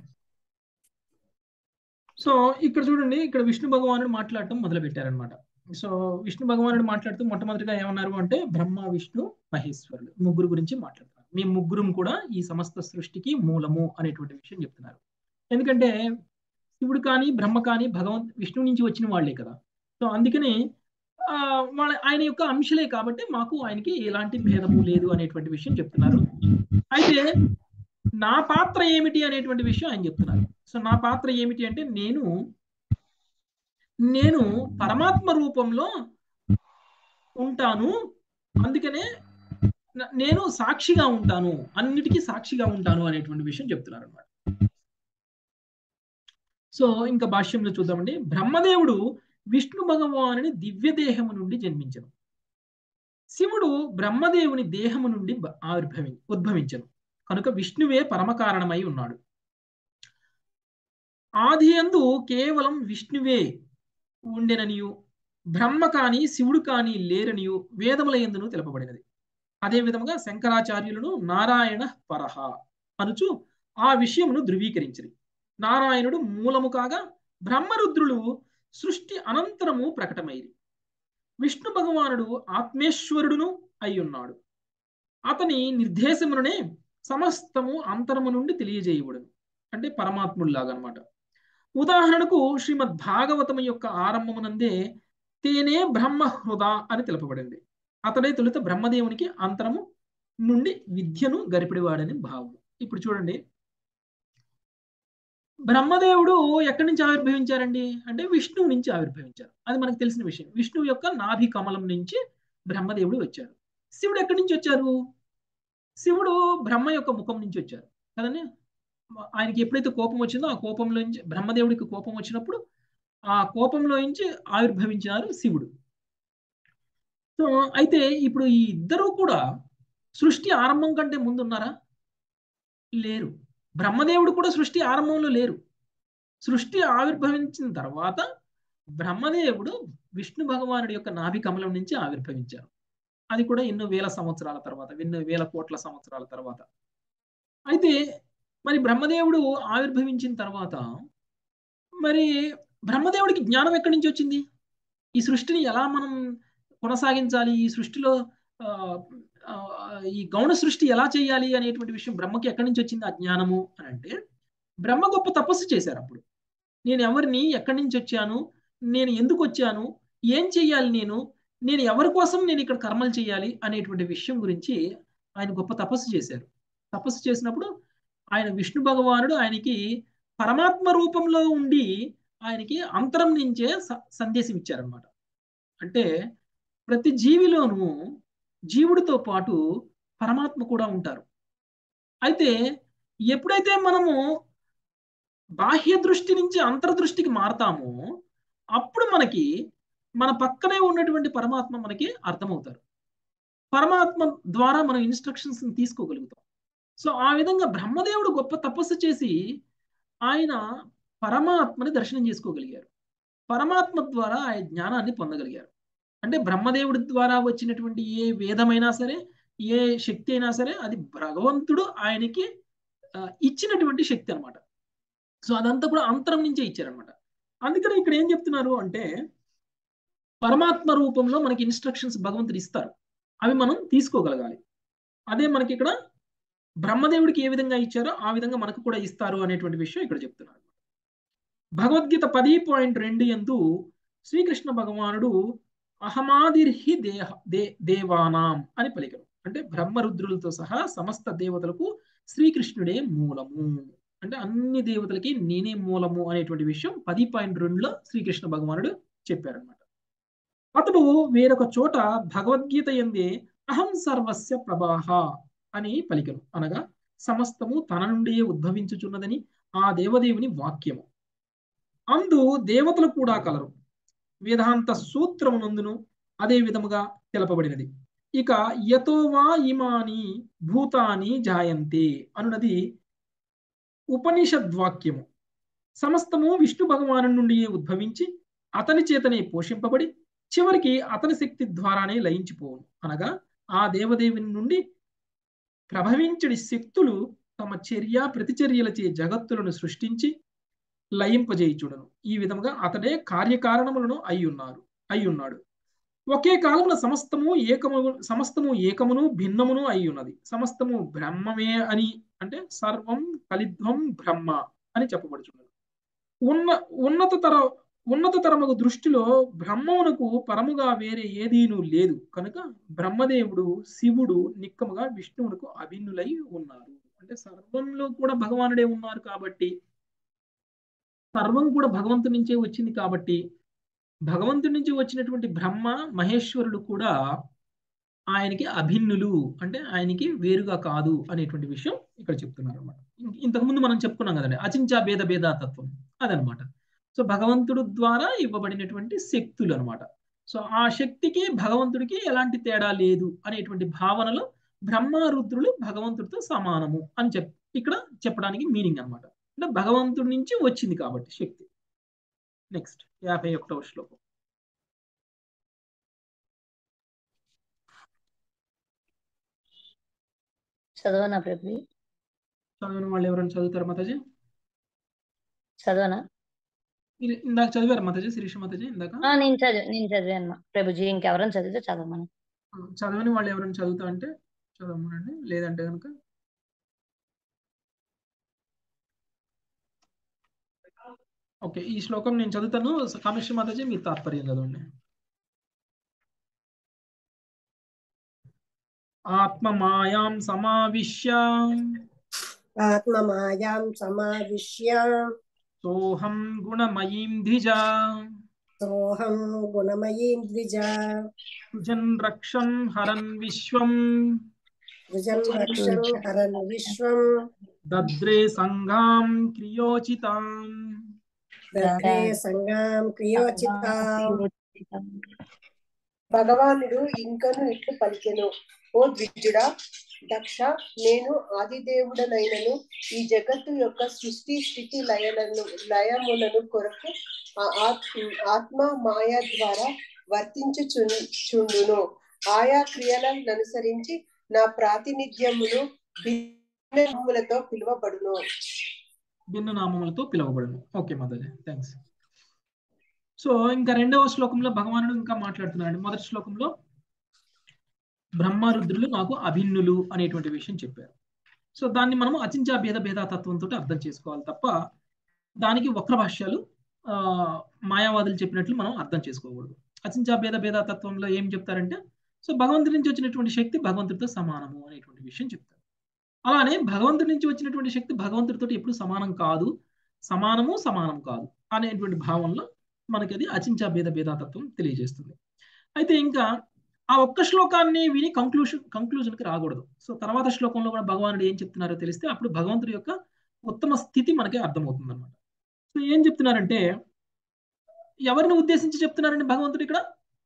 సో ఇక్కడ చూడండి ఇక్కడ విష్ణు భగవానుడు మాట్లాడటం మొదలు పెట్టారనమాట సో విష్ణు భగవానుడు మాట్లాడుతూ మొట్టమొదటిగా ఏమన్నారు అంటే బ్రహ్మ విష్ణు మహేశ్వరుడు ముగ్గురు గురించి మాట్లాడుతున్నారు మీ ముగ్గురం కూడా ఈ సమస్త సృష్టికి మూలము అనేటువంటి విషయం చెప్తున్నారు ఎందుకంటే శివుడు కానీ బ్రహ్మ కానీ భగవంత్ విష్ణువు నుంచి వచ్చిన వాళ్ళే కదా సో అందుకని ఆ, వాళ్ళ ఆయన యొక్క అంశలే కాబట్టి మాకు ఆయనకి ఎలాంటి భేదము లేదు అనేటువంటి విషయం చెప్తున్నారు అయితే నా పాత్ర ఏమిటి అనేటువంటి విషయం ఆయన చెప్తున్నారు సో నా పాత్ర ఏమిటి అంటే నేను నేను పరమాత్మ రూపంలో ఉంటాను అందుకనే న- నేను సాక్షిగా ఉంటాను అన్నిటికీ సాక్షిగా ఉంటాను అనేటువంటి విషయం చెప్తున్నారు అనమాట సో ఇంకా భాష్యంలో చూద్దామండి బ్రహ్మదేవుడు విష్ణు భగవానుని దివ్య దేహము నుండి జన్మించను శివుడు బ్రహ్మదేవుని దేహము నుండి బ- ఆవిర్భవి ఉద్భవించను కనుక విష్ణువే పరమ కారణమై ఉన్నాడు ఆది యందు కేవలం విష్ణువే ఉండెననియు బ్రహ్మ కాని శివుడు కాని లేరనియు వేదముల ఎందును తెలుపబడినది అదే విధముగా శంకరాచార్యులను నారాయణ పరహ అనుచు ఆ విషయమును ధృవీకరించిరి నారాయణుడు మూలము కాగా బ్రహ్మరుద్రులు సృష్టి అనంతరము ప్రకటమైరి విష్ణు భగవానుడు ఆత్మేశ్వరుడును అయ్యున్నాడు అతని నిర్దేశముననే సమస్తము అంతరము నుండి తెలియజేయబడును అంటే పరమాత్ముడిలాగా అనమాట ఉదాహరణకు శ్రీమద్ భాగవతము యొక్క ఆరంభమునందే తేనే బ్రహ్మ హృద అని తెలుపబడింది అతడే తొలుత బ్రహ్మదేవునికి అంతరము నుండి విద్యను గరిపిడివాడని భావం ఇప్పుడు చూడండి బ్రహ్మదేవుడు ఎక్కడి నుంచి ఆవిర్భవించారండి అంటే విష్ణువు నుంచి ఆవిర్భవించారు అది మనకు తెలిసిన విషయం విష్ణువు యొక్క నాభి కమలం నుంచి బ్రహ్మదేవుడు వచ్చారు శివుడు ఎక్కడి నుంచి వచ్చారు శివుడు బ్రహ్మ యొక్క ముఖం నుంచి వచ్చారు కదండి ఆయనకి ఎప్పుడైతే కోపం వచ్చిందో ఆ కోపంలో నుంచి బ్రహ్మదేవుడికి కోపం వచ్చినప్పుడు ఆ కోపంలో నుంచి ఆవిర్భవించారు శివుడు సో అయితే ఇప్పుడు ఈ ఇద్దరు కూడా సృష్టి ఆరంభం కంటే ముందు ఉన్నారా లేరు బ్రహ్మదేవుడు కూడా సృష్టి ఆరంభంలో లేరు సృష్టి ఆవిర్భవించిన తర్వాత బ్రహ్మదేవుడు విష్ణు భగవానుడి యొక్క నాభి కమలం నుంచి ఆవిర్భవించారు అది కూడా ఎన్నో వేల సంవత్సరాల తర్వాత ఎన్నో వేల కోట్ల సంవత్సరాల తర్వాత అయితే మరి బ్రహ్మదేవుడు ఆవిర్భవించిన తర్వాత మరి బ్రహ్మదేవుడికి జ్ఞానం ఎక్కడి నుంచి వచ్చింది ఈ సృష్టిని ఎలా మనం కొనసాగించాలి ఈ సృష్టిలో ఆ, ఆ, ఈ గౌణ సృష్టి ఎలా చేయాలి అనేటువంటి విషయం బ్రహ్మకి ఎక్కడి నుంచి వచ్చింది ఆ జ్ఞానము అని అంటే బ్రహ్మ గొప్ప తపస్సు చేశారు అప్పుడు నేను ఎవరిని ఎక్కడి నుంచి వచ్చాను నేను ఎందుకు వచ్చాను ఏం చెయ్యాలి నేను నేను ఎవరి కోసం నేను ఇక్కడ కర్మలు చేయాలి అనేటువంటి విషయం గురించి ఆయన గొప్ప తపస్సు చేశారు తపస్సు చేసినప్పుడు ఆయన విష్ణు భగవానుడు ఆయనకి పరమాత్మ రూపంలో ఉండి ఆయనకి అంతరం నుంచే స- సందేశం ఇచ్చారనమాట అంటే ప్రతి జీవిలోనూ జీవుడితో పాటు పరమాత్మ కూడా ఉంటారు అయితే ఎప్పుడైతే మనము బాహ్య దృష్టి నుంచి అంతర్దృష్టికి మారతామో అప్పుడు మనకి మన పక్కనే ఉన్నటువంటి పరమాత్మ మనకి అర్థమవుతారు పరమాత్మ ద్వారా మనం ఇన్స్ట్రక్షన్స్ తీసుకోగలుగుతాం సో ఆ విధంగా బ్రహ్మదేవుడు గొప్ప తపస్సు చేసి ఆయన పరమాత్మని దర్శనం చేసుకోగలిగారు పరమాత్మ ద్వారా ఆయన జ్ఞానాన్ని పొందగలిగారు అంటే బ్రహ్మదేవుడి ద్వారా వచ్చినటువంటి ఏ వేదమైనా సరే ఏ శక్తి అయినా సరే అది భగవంతుడు ఆయనకి ఆ, ఇచ్చినటువంటి శక్తి అన్నమాట సో అదంతా కూడా అంతరం నుంచే ఇచ్చారనమాట అందుకని ఇక్కడ ఏం చెప్తున్నారు అంటే పరమాత్మ రూపంలో మనకి ఇన్స్ట్రక్షన్స్ భగవంతుడు ఇస్తారు అవి మనం తీసుకోగలగాలి అదే మనకి ఇక్కడ బ్రహ్మదేవుడికి ఏ విధంగా ఇచ్చారో ఆ విధంగా మనకు కూడా ఇస్తారు అనేటువంటి విషయం ఇక్కడ చెప్తున్నారు భగవద్గీత పది పాయింట్ రెండు ఎందు శ్రీకృష్ణ భగవానుడు అహమాదిర్హి దేహ దే దేవానాం అని పలికరు అంటే బ్రహ్మరుద్రులతో సహా సమస్త దేవతలకు శ్రీకృష్ణుడే మూలము అంటే అన్ని దేవతలకి నేనే మూలము అనేటువంటి విషయం పది పాయింట్ రెండులో శ్రీకృష్ణ భగవానుడు చెప్పారనమాట అతడు వేరొక చోట భగవద్గీత ఎందే అహం సర్వస్య ప్రభాహ అని పలికను అనగా సమస్తము తన నుండియే ఉద్భవించుచున్నదని ఆ దేవదేవుని వాక్యము అందు దేవతలు కూడా కలరు వేదాంత సూత్రమునందును అదే విధముగా తెలపబడినది ఇక యతో వా ఇమాని భూతాని జాయంతే అనున్నది ఉపనిషద్వాక్యము సమస్తము విష్ణు భగవాను నుండి ఉద్భవించి అతని చేతనే పోషింపబడి చివరికి అతని శక్తి ద్వారానే లయించిపోవును అనగా ఆ దేవదేవుని నుండి ప్రభవించడి శక్తులు తమ చర్య ప్రతిచర్యలచే జగత్తులను సృష్టించి లయింపజేయుచుడను ఈ విధముగా అతడే కార్యకారణములను అయి ఉన్నారు అయి ఉన్నాడు ఒకే కాలమున సమస్తము ఏకము సమస్తము ఏకమును భిన్నమును అయి ఉన్నది సమస్తము బ్రహ్మమే అని అంటే సర్వం కలిధ్వం బ్రహ్మ అని చెప్పబడుచున్నది ఉన్న ఉన్నత తర ఉన్నత తరముకు దృష్టిలో బ్రహ్మమునకు పరముగా వేరే ఏదీను లేదు కనుక బ్రహ్మదేవుడు శివుడు నిక్కముగా విష్ణువునకు అభిన్నులై ఉన్నారు అంటే సర్వంలో కూడా భగవానుడే ఉన్నారు కాబట్టి సర్వం కూడా భగవంతుడి నుంచే వచ్చింది కాబట్టి భగవంతుడి నుంచి వచ్చినటువంటి బ్రహ్మ మహేశ్వరుడు కూడా ఆయనకి అభిన్నులు అంటే ఆయనకి వేరుగా కాదు అనేటువంటి విషయం ఇక్కడ చెప్తున్నారు అనమాట ఇంతకుముందు మనం చెప్పుకున్నాం కదండి అచించా భేద భేదాతత్వం అదనమాట సో భగవంతుడు ద్వారా ఇవ్వబడినటువంటి శక్తులు అనమాట సో ఆ శక్తికి భగవంతుడికి ఎలాంటి తేడా లేదు అనేటువంటి భావనలో బ్రహ్మ రుద్రులు భగవంతుడితో సమానము అని చెప్ ఇక్కడ చెప్పడానికి మీనింగ్ అనమాట అంటే భగవంతుడి నుంచి వచ్చింది కాబట్టి శక్తి నెక్స్ట్ యాభై ఒకటవ శ్లోకం చదవనా ప్రభు చదివిన వాళ్ళు ఎవరైనా చదువుతారు మాతాజీ చదవనా మీరు ఇందాక చదివారు మాతాజీ శిరీష మాతాజీ ఇందాక ఆ, నేను చదివి నేను చదివాను మా ప్రభుజీ ఇంకెవరైనా చదివితే చదవమని చదవని వాళ్ళు ఎవరైనా చదువుతా అంటే చదవమనండి లేదంటే కనుక ఓకే ఈ శ్లోకం నేను చదువుతాను కామేశ్వరి మాతాజీ మీ తాత్పర్యం చదవండి ఆత్మమాయాం సమావిశ్య ఆత్మమాయాం సమావిశ్య సోహం గుణమయీం ద్విజా సోహం గుణమయీం ద్విజ సుజన్ రక్షన్ హరన్ విశ్వం భుజం రక్షన్ హరన్ విశ్వం దద్రే సంఘాం క్రియోచితాం దగ్రే సంగాం క్రియోచితాం భగవానుడు ఇంకను ఇట్లు పలికెను ఓ ద్విజుడా దక్ష నేను ఆదిదేవుడనైనను ఈ జగత్తు యొక్క సృష్టి స్థితి లయలను లయములను కొరకు ఆ ఆత్- ఆత్మ మాయ ద్వారా వర్తించుచుండును ఆయా క్రియలను అనుసరించి నా ప్రాతినిధ్యమును భిన్నములతో పిలువబడును భిన్న నామములతో పిలువబడను ఓకే మాతాజీ థ్యాంక్స్ సో ఇంకా రెండవ శ్లోకంలో భగవానుడు ఇంకా మాట్లాడుతున్నాడు మొదటి శ్లోకంలో బ్రహ్మరుద్రులు నాకు అభిన్నులు అనేటువంటి విషయం చెప్పారు సో దాన్ని మనం అచించా భేద భేదాతత్వంతో అర్థం చేసుకోవాలి తప్ప దానికి వక్ర భాష్యాలు ఆ మాయావాదులు చెప్పినట్లు మనం అర్థం చేసుకోకూడదు అచించా భేద భేదాతత్వంలో ఏం చెప్తారంటే సో భగవంతుడి నుంచి వచ్చినటువంటి శక్తి భగవంతుడితో సమానము అనేటువంటి విషయం చెప్తారు అలానే భగవంతుడి నుంచి వచ్చినటువంటి శక్తి భగవంతుడితో ఎప్పుడు సమానం కాదు సమానము సమానం కాదు అనేటువంటి భావంలో మనకి అది అచించా భేద భేదాతత్వం తెలియజేస్తుంది అయితే ఇంకా ఆ ఒక్క శ్లోకాన్ని విని కంక్లూషన్ కంక్లూజన్కి రాకూడదు సో తర్వాత శ్లోకంలో కూడా భగవానుడు ఏం చెప్తున్నారో తెలిస్తే అప్పుడు భగవంతుడి యొక్క ఉత్తమ స్థితి మనకి అర్థమవుతుంది అనమాట సో ఏం చెప్తున్నారంటే ఎవరిని ఉద్దేశించి చెప్తున్నారండి భగవంతుడు ఇక్కడ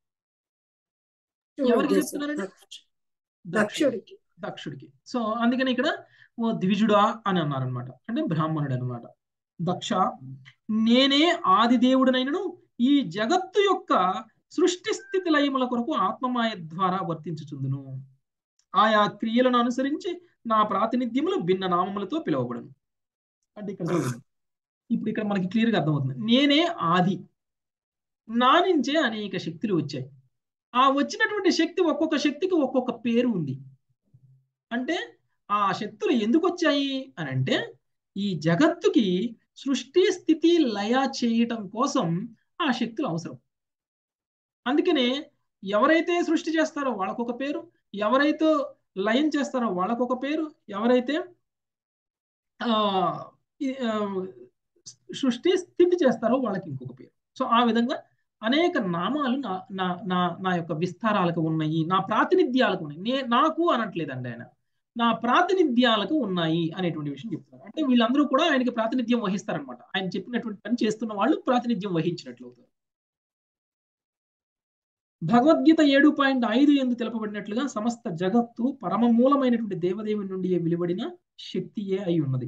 ఎవరికి చెప్తున్నారండి దక్షుడికి దక్షుడికి సో అందుకని ఇక్కడ ఓ ద్విజుడా అని అన్నారనమాట అంటే బ్రాహ్మణుడు అనమాట దక్ష నేనే ఆది దేవుడనైనను ఈ జగత్తు యొక్క సృష్టి స్థితి లయముల కొరకు ఆత్మమాయ ద్వారా వర్తించుచుందును ఆయా క్రియలను అనుసరించి నా ప్రాతినిధ్యములు భిన్న నామములతో పిలువబడను అంటే ఇక్కడ చూడండి. ఇప్పుడు ఇక్కడ మనకి క్లియర్గా అర్థమవుతుంది నేనే ఆది నా నుంచే అనేక శక్తులు వచ్చాయి ఆ వచ్చినటువంటి శక్తి ఒక్కొక్క శక్తికి ఒక్కొక్క పేరు ఉంది అంటే ఆ శక్తులు ఎందుకు వచ్చాయి అని అంటే ఈ జగత్తుకి సృష్టి స్థితి లయ చేయటం కోసం ఆ శక్తులు అవసరం అందుకనే ఎవరైతే సృష్టి చేస్తారో వాళ్ళకొక పేరు ఎవరైతే లయం చేస్తారో వాళ్ళకొక పేరు ఎవరైతే ఆ ఈ, ఆ, సృష్టి స్థితి చేస్తారో వాళ్ళకి ఇంకొక పేరు సో ఆ విధంగా అనేక నామాలు నా నా నా నా యొక్క విస్తారాలకు ఉన్నాయి నా ప్రాతినిధ్యాలకు ఉన్నాయి నే నాకు అనట్లేదండి ఆయన నా ప్రాతినిధ్యాలకు ఉన్నాయి అనేటువంటి విషయం చెప్తున్నారు అంటే వీళ్ళందరూ కూడా ఆయనకి ప్రాతినిధ్యం వహిస్తారనమాట ఆయన చెప్పినటువంటి పని చేస్తున్న వాళ్ళు ప్రాతినిధ్యం వహించినట్లు అవుతారు భగవద్గీత ఏడు పాయింట్ ఐదు ఎందు తెలుపబడినట్లుగా సమస్త జగత్తు పరమ మూలమైనటువంటి దేవదేవుని నుండి వెలువడిన శక్తియే అయి ఉన్నది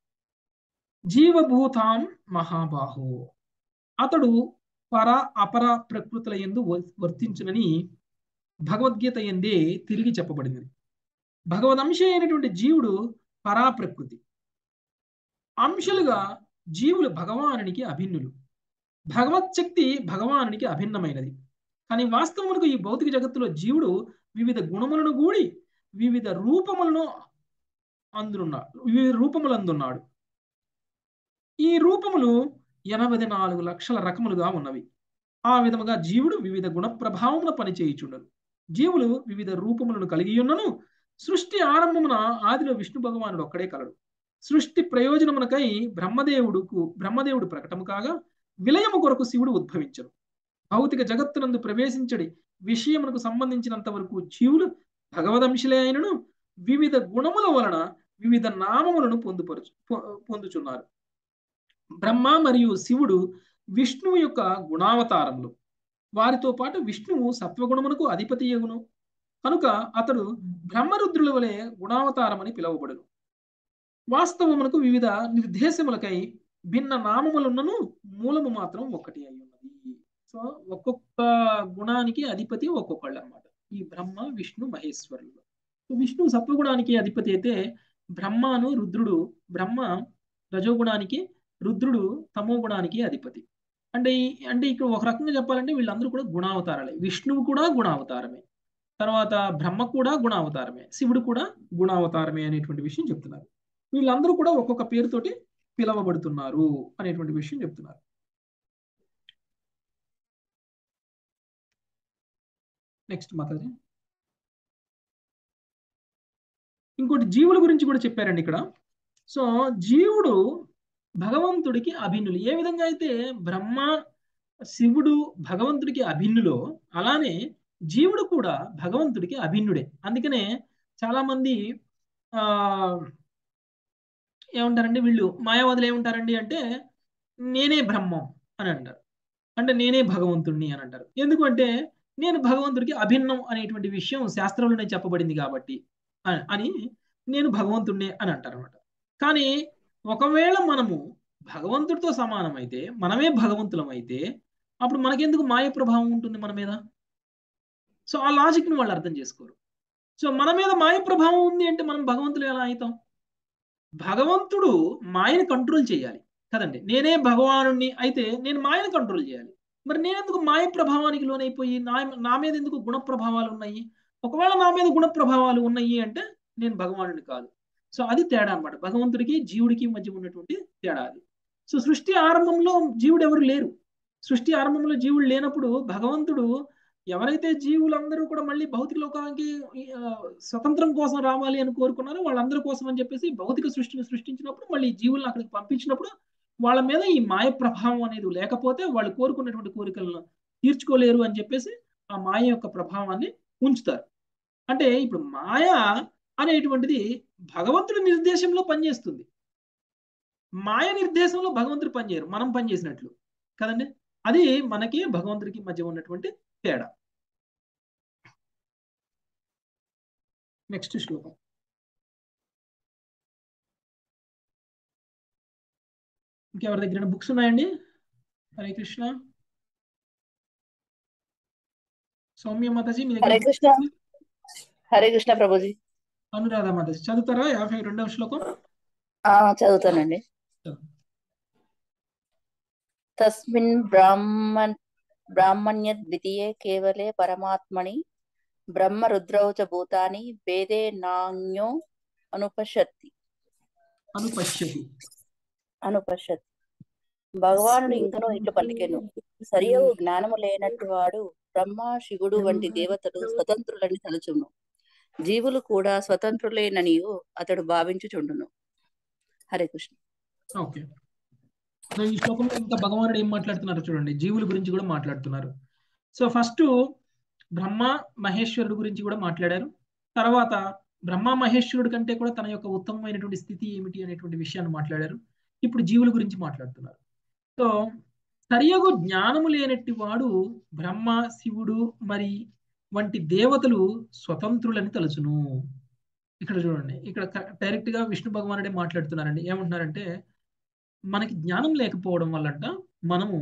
జీవభూతాం మహాబాహో అతడు పర అపర ప్రకృతుల ఎందు వర్తించునని భగవద్గీత ఎందే తిరిగి చెప్పబడింది భగవదంశ అయినటువంటి జీవుడు పరా ప్రకృతి అంశలుగా జీవులు భగవానునికి అభిన్నులు భగవత్ శక్తి భగవానునికి అభిన్నమైనది కానీ వాస్తవమునకు ఈ భౌతిక జగత్తులో జీవుడు వివిధ గుణములను కూడి వివిధ రూపములను అందున్నాడు వివిధ రూపములు అందున్నాడు ఈ రూపములు ఎనభై నాలుగు లక్షల రకములుగా ఉన్నవి ఆ విధముగా జీవుడు వివిధ గుణ ప్రభావమున పనిచేయుచుండను జీవులు వివిధ రూపములను కలిగి ఉన్నను సృష్టి ఆరంభమున ఆదిలో విష్ణు భగవానుడు ఒక్కడే కలడు సృష్టి ప్రయోజనమునకై బ్రహ్మదేవుడుకు బ్రహ్మదేవుడు ప్రకటము కాగా విలయము కొరకు శివుడు ఉద్భవించను భౌతిక జగత్తునందు ప్రవేశించడి విషయమునకు సంబంధించినంత వరకు జీవులు భగవదంశలే అయినను వివిధ గుణముల వలన వివిధ నామములను పొందుపరచు పొందుచున్నారు బ్రహ్మ మరియు శివుడు విష్ణువు యొక్క గుణావతారములు వారితో పాటు విష్ణువు సత్వగుణమునకు అధిపతి యగును కనుక అతడు బ్రహ్మరుద్రుల వలె గుణావతారమని పిలువబడును వాస్తవమునకు వివిధ నిర్దేశములకై భిన్న నామములున్నను మూలము మాత్రం ఒకటి అయి ఉన్నది సో ఒక్కొక్క గుణానికి అధిపతి ఒక్కొక్కళ్ళు అనమాట ఈ బ్రహ్మ విష్ణు మహేశ్వరులు విష్ణు సత్వగుణానికి అధిపతి అయితే బ్రహ్మను రుద్రుడు బ్రహ్మ రజోగుణానికి రుద్రుడు తమో గుణానికి అధిపతి అంటే అంటే ఇక్కడ ఒక రకంగా చెప్పాలంటే వీళ్ళందరూ కూడా గుణావతారాలే విష్ణువు కూడా గుణావతారమే తర్వాత బ్రహ్మ కూడా గుణావతారమే శివుడు కూడా గుణావతారమే అనేటువంటి విషయం చెప్తున్నారు వీళ్ళందరూ కూడా ఒక్కొక్క పేరుతోటి పిలవబడుతున్నారు అనేటువంటి విషయం చెప్తున్నారు నెక్స్ట్ మాతాజీ ఇంకోటి జీవుల గురించి కూడా చెప్పారండి ఇక్కడ సో జీవుడు భగవంతుడికి అభిన్నులు ఏ విధంగా అయితే బ్రహ్మ శివుడు భగవంతుడికి అభిన్నులో అలానే జీవుడు కూడా భగవంతుడికి అభిన్నుడే అందుకనే చాలా మంది ఆ ఏమంటారండి వీళ్ళు మాయావాదులు ఏమంటారండి అంటే నేనే బ్రహ్మం అని అంటారు అంటే నేనే భగవంతుడిని అని అంటారు ఎందుకంటే నేను భగవంతుడికి అభిన్నం అనేటువంటి విషయం శాస్త్రంలోనే చెప్పబడింది కాబట్టి అని నేను భగవంతుడిని అని అంటారు అనమాట కానీ ఒకవేళ మనము భగవంతుడితో సమానమైతే మనమే భగవంతులం అయితే అప్పుడు మనకెందుకు మాయ ప్రభావం ఉంటుంది మన మీద సో ఆ లాజిక్ని వాళ్ళు అర్థం చేసుకోరు సో మన మీద మాయ ప్రభావం ఉంది అంటే మనం భగవంతులు ఎలా అవుతాం భగవంతుడు మాయను కంట్రోల్ చేయాలి కదండి నేనే భగవానుడిని అయితే నేను మాయను కంట్రోల్ చేయాలి మరి నేనెందుకు మాయ ప్రభావానికి లోనైపోయి నా నా మీద ఎందుకు గుణ ప్రభావాలు ఉన్నాయి ఒకవేళ నా మీద గుణ ప్రభావాలు ఉన్నాయి అంటే నేను భగవానుడిని కాదు సో అది తేడా అనమాట భగవంతుడికి జీవుడికి మధ్య ఉన్నటువంటి తేడా అది సో సృష్టి ఆరంభంలో జీవుడు ఎవరు లేరు సృష్టి ఆరంభంలో జీవుడు లేనప్పుడు భగవంతుడు ఎవరైతే జీవులందరూ కూడా మళ్ళీ భౌతిక లోకానికి స్వతంత్రం కోసం రావాలి అని కోరుకున్నారో వాళ్ళందరి కోసం అని చెప్పేసి భౌతిక సృష్టిని సృష్టించినప్పుడు మళ్ళీ జీవులను అక్కడికి పంపించినప్పుడు వాళ్ళ మీద ఈ మాయ ప్రభావం అనేది లేకపోతే వాళ్ళు కోరుకున్నటువంటి కోరికలను తీర్చుకోలేరు అని చెప్పేసి ఆ మాయ యొక్క ప్రభావాన్ని ఉంచుతారు అంటే ఇప్పుడు మాయ అనేటువంటిది భగవంతుడి నిర్దేశంలో పనిచేస్తుంది మాయ నిర్దేశంలో భగవంతుడు పనిచేయరు మనం పనిచేసినట్లు కదండి అది మనకి భగవంతుడికి మధ్య ఉన్నటువంటి తేడా నెక్స్ట్ శ్లోకం ఇంకెవరి దగ్గర బుక్స్ ఉన్నాయండి హరే కృష్ణ సౌమ్య మాతాజీ మీ హరే దగ్గర కృష్ణ హరే కృష్ణ ప్రభుజీ అనురాధ మాతాజీ చదువుతారా యాభై రెండవ శ్లోకం ఆ చదువుతానండి తస్మిన్ బ్రాహ్మణ్ బ్రాహ్మణ్య ద్వితీయే కేవలే పరమాత్మని బ్రహ్మ రుద్రౌ చ భూతాని వేదే నాణ్యో అనుపశ్యతి అనుపశ్యతి అనుపశ్యతి భగవానుడు ఇంకనూ ఇట్లు పలికెను సరియవు జ్ఞానము లేనట్టు వాడు బ్రహ్మ శివుడు వంటి దేవతలు స్వతంత్రులని తలుచును జీవులు కూడా స్వతంత్రులేననియు అతడు భావించుచుండును హరే కృష్ణ ఓకే సో ఈ శ్లోకంలో ఇంకా భగవానుడు ఏం మాట్లాడుతున్నారు చూడండి జీవుల గురించి కూడా మాట్లాడుతున్నారు సో ఫస్ట్ బ్రహ్మ మహేశ్వరుడు గురించి కూడా మాట్లాడారు తర్వాత బ్రహ్మ మహేశ్వరుడు కంటే కూడా తన యొక్క ఉత్తమమైనటువంటి స్థితి ఏమిటి అనేటువంటి విషయాన్ని మాట్లాడారు ఇప్పుడు జీవుల గురించి మాట్లాడుతున్నారు సో సరియగు జ్ఞానము లేనట్టి వాడు బ్రహ్మ శివుడు మరి వంటి దేవతలు స్వతంత్రులని తలుచును ఇక్కడ చూడండి ఇక్కడ డైరెక్ట్ గా విష్ణు భగవానుడే మాట్లాడుతున్నారండి ఏమంటున్నారంటే మనకి జ్ఞానం లేకపోవడం వల్లంట మనము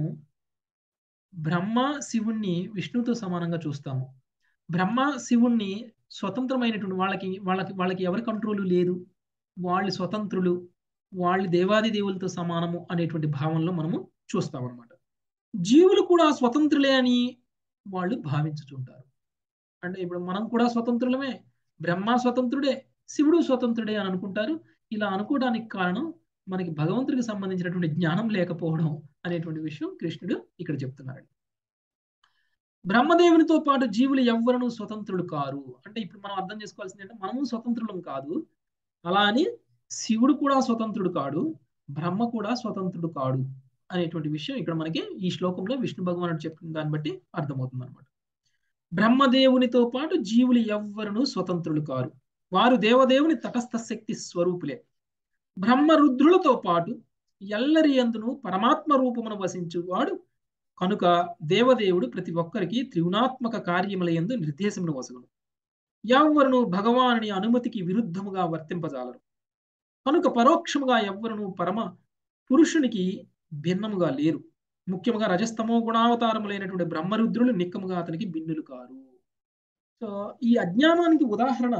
బ్రహ్మ శివుణ్ణి విష్ణుతో సమానంగా చూస్తాము బ్రహ్మ శివుణ్ణి స్వతంత్రమైనటువంటి వాళ్ళకి వాళ్ళకి వాళ్ళకి ఎవరి కంట్రోల్ లేదు వాళ్ళు స్వతంత్రులు వాళ్ళు దేవాది దేవులతో సమానము అనేటువంటి భావంలో మనము చూస్తాం అనమాట జీవులు కూడా స్వతంత్రులే అని వాళ్ళు భావించుతుంటారు అంటే ఇప్పుడు మనం కూడా స్వతంత్రులమే బ్రహ్మ స్వతంత్రుడే శివుడు స్వతంత్రుడే అని అనుకుంటారు ఇలా అనుకోవడానికి కారణం మనకి భగవంతుడికి సంబంధించినటువంటి జ్ఞానం లేకపోవడం అనేటువంటి విషయం కృష్ణుడు ఇక్కడ చెప్తున్నాడు బ్రహ్మదేవునితో పాటు జీవులు ఎవ్వరూ స్వతంత్రులు కారు అంటే ఇప్పుడు మనం అర్థం చేసుకోవాల్సింది అంటే మనము స్వతంత్రులం కాదు అలా అని శివుడు కూడా స్వతంత్రుడు కాడు బ్రహ్మ కూడా స్వతంత్రుడు కాడు అనేటువంటి విషయం ఇక్కడ మనకి ఈ శ్లోకంలో విష్ణు భగవానుడు చెప్పిన దాన్ని బట్టి అర్థమవుతుంది అనమాట బ్రహ్మదేవునితో పాటు జీవులు ఎవ్వరూ స్వతంత్రులు కారు వారు దేవదేవుని తటస్థ శక్తి స్వరూపులే బ్రహ్మరుద్రులతో పాటు ఎల్లరి ఎందును పరమాత్మ రూపమును వసించువాడు కనుక దేవదేవుడు ప్రతి ఒక్కరికి త్రిగుణాత్మక కార్యముల ఎందు నిర్దేశమును వసగును ఎవ్వరును భగవానుని అనుమతికి విరుద్ధముగా వర్తింపజాలరు కనుక పరోక్షముగా ఎవ్వరును పరమ పురుషునికి భిన్నముగా లేరు ముఖ్యముగా రజస్తమో గుణావతారములైనటువంటి బ్రహ్మరుద్రులు నిక్కముగా అతనికి భిన్నులు కారు సో ఈ అజ్ఞానానికి ఉదాహరణ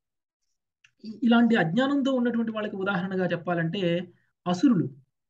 ఇలాంటి అజ్ఞానంతో ఉన్నటువంటి వాళ్ళకి ఉదాహరణగా చెప్పాలంటే అసురులు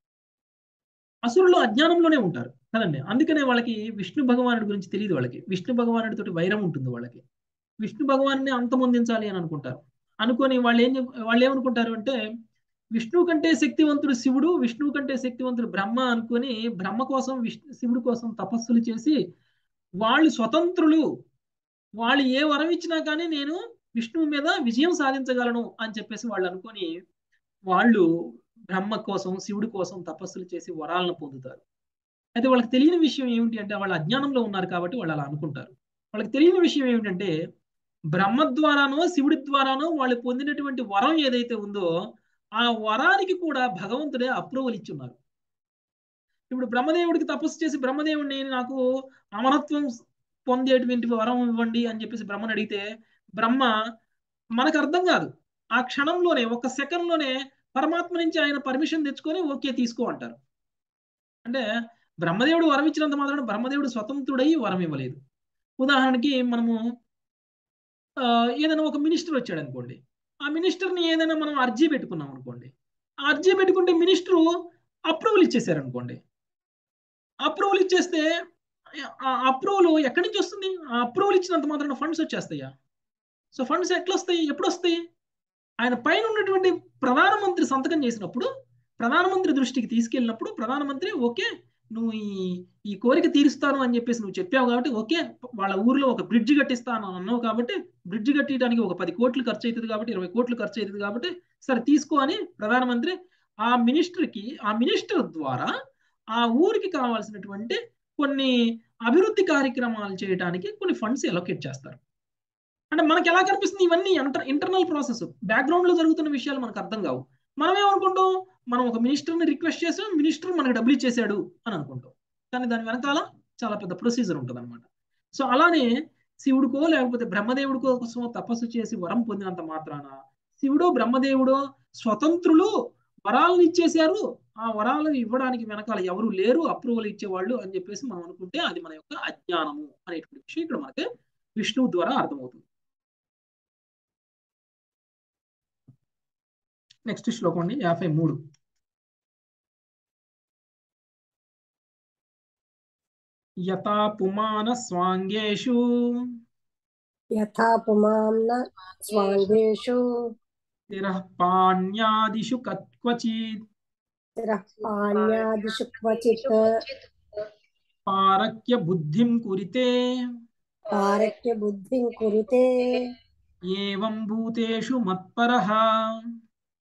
అసురులు అజ్ఞానంలోనే ఉంటారు కదండి అందుకనే వాళ్ళకి విష్ణు భగవానుడి గురించి తెలియదు వాళ్ళకి విష్ణు భగవానుడితోటి వైరం ఉంటుంది వాళ్ళకి విష్ణు భగవాన్ని అంతమొందించాలి అని అనుకుంటారు అనుకొని వాళ్ళు ఏం వాళ్ళు ఏమనుకుంటారు అంటే విష్ణువు కంటే శక్తివంతుడు శివుడు విష్ణువు కంటే శక్తివంతుడు బ్రహ్మ అనుకొని బ్రహ్మ కోసం విష్ణు శివుడు కోసం తపస్సులు చేసి వాళ్ళు స్వతంత్రులు వాళ్ళు ఏ వరం ఇచ్చినా కానీ నేను విష్ణువు మీద విజయం సాధించగలను అని చెప్పేసి వాళ్ళు అనుకొని వాళ్ళు బ్రహ్మ కోసం శివుడి కోసం తపస్సులు చేసి వరాలను పొందుతారు అయితే వాళ్ళకి తెలియని విషయం ఏమిటి అంటే వాళ్ళ అజ్ఞానంలో ఉన్నారు కాబట్టి వాళ్ళు అలా అనుకుంటారు వాళ్ళకి తెలియని విషయం ఏమిటంటే బ్రహ్మ ద్వారానో శివుడి ద్వారానో వాళ్ళు పొందినటువంటి వరం ఏదైతే ఉందో ఆ వరానికి కూడా భగవంతుడే అప్రూవల్ ఇచ్చున్నారు ఇప్పుడు బ్రహ్మదేవుడికి తపస్సు చేసి బ్రహ్మదేవుడిని నాకు అమరత్వం పొందేటువంటి వరం ఇవ్వండి అని చెప్పేసి బ్రహ్మని అడిగితే బ్రహ్మ మనకు అర్థం కాదు ఆ క్షణంలోనే ఒక సెకండ్లోనే పరమాత్మ నుంచి ఆయన పర్మిషన్ తెచ్చుకొని ఓకే తీసుకో అంటారు అంటే బ్రహ్మదేవుడు వరం ఇచ్చినంత మాత్రం బ్రహ్మదేవుడు స్వతంత్రుడై వరం ఇవ్వలేదు ఉదాహరణకి మనము ఏదైనా ఒక మినిస్టర్ వచ్చాడు అనుకోండి ఆ మినిస్టర్ని ఏదైనా మనం అర్జీ పెట్టుకున్నాం అనుకోండి ఆ అర్జీ పెట్టుకుంటే మినిస్టరు అప్రూవల్ ఇచ్చేసారు అనుకోండి అప్రూవల్ ఇచ్చేస్తే ఆ అప్రూవల్ ఎక్కడి నుంచి వస్తుంది ఆ అప్రూవల్ ఇచ్చినంత మాత్రం ఫండ్స్ వచ్చేస్తాయా సో ఫండ్స్ ఎట్లా వస్తాయి ఎప్పుడు వస్తాయి ఆయన పైన ఉన్నటువంటి ప్రధానమంత్రి సంతకం చేసినప్పుడు ప్రధానమంత్రి దృష్టికి తీసుకెళ్ళినప్పుడు ప్రధానమంత్రి ఓకే నువ్వు ఈ ఈ కోరిక తీరుస్తాను అని చెప్పేసి నువ్వు చెప్పావు కాబట్టి ఓకే వాళ్ళ ఊర్లో ఒక బ్రిడ్జ్ కట్టిస్తాను అన్నావు కాబట్టి బ్రిడ్జ్ కట్టడానికి ఒక పది కోట్లు ఖర్చు అవుతుంది కాబట్టి ఇరవై కోట్లు ఖర్చు అవుతుంది కాబట్టి సరే తీసుకో అని ప్రధానమంత్రి ఆ మినిస్టర్కి ఆ మినిస్టర్ ద్వారా ఆ ఊరికి కావాల్సినటువంటి కొన్ని అభివృద్ధి కార్యక్రమాలు చేయడానికి కొన్ని ఫండ్స్ ఎలొకేట్ చేస్తారు అంటే మనకి ఎలా కనిపిస్తుంది ఇవన్నీ ఇంటర్ ఇంటర్నల్ ప్రాసెస్ బ్యాక్గ్రౌండ్ లో జరుగుతున్న విషయాలు మనకు అర్థం కావు మనం ఏమనుకుంటాం మనం ఒక మినిస్టర్ని రిక్వెస్ట్ చేసాం మినిస్టర్ మనకి డబ్బులు ఇచ్చేసాడు అని అనుకుంటాం కానీ దాని వెనకాల చాలా పెద్ద ప్రొసీజర్ ఉంటుంది అనమాట సో అలానే శివుడికో లేకపోతే బ్రహ్మదేవుడికో కోసం తపస్సు చేసి వరం పొందినంత మాత్రాన శివుడో బ్రహ్మదేవుడో స్వతంత్రులు వరాలను ఇచ్చేశారు ఆ వరాలను ఇవ్వడానికి వెనకాల ఎవరు లేరు అప్రూవల్ ఇచ్చేవాళ్ళు అని చెప్పేసి మనం అనుకుంటే అది మన యొక్క అజ్ఞానము అనేటువంటి విషయం ఇక్కడ మనకి విష్ణువు ద్వారా అర్థమవుతుంది నెక్స్ట్ శ్లోకం అండి యాభై మూడు యథా పుమాన స్వాంగేషు యథా పుమాంన స్వాంగేషు స్థిరః పాణ్యాదిషు క్వచిత్ స్థిరః పాణ్యాదిషు క్వచిత్ పారక్య బుద్ధిం కురితే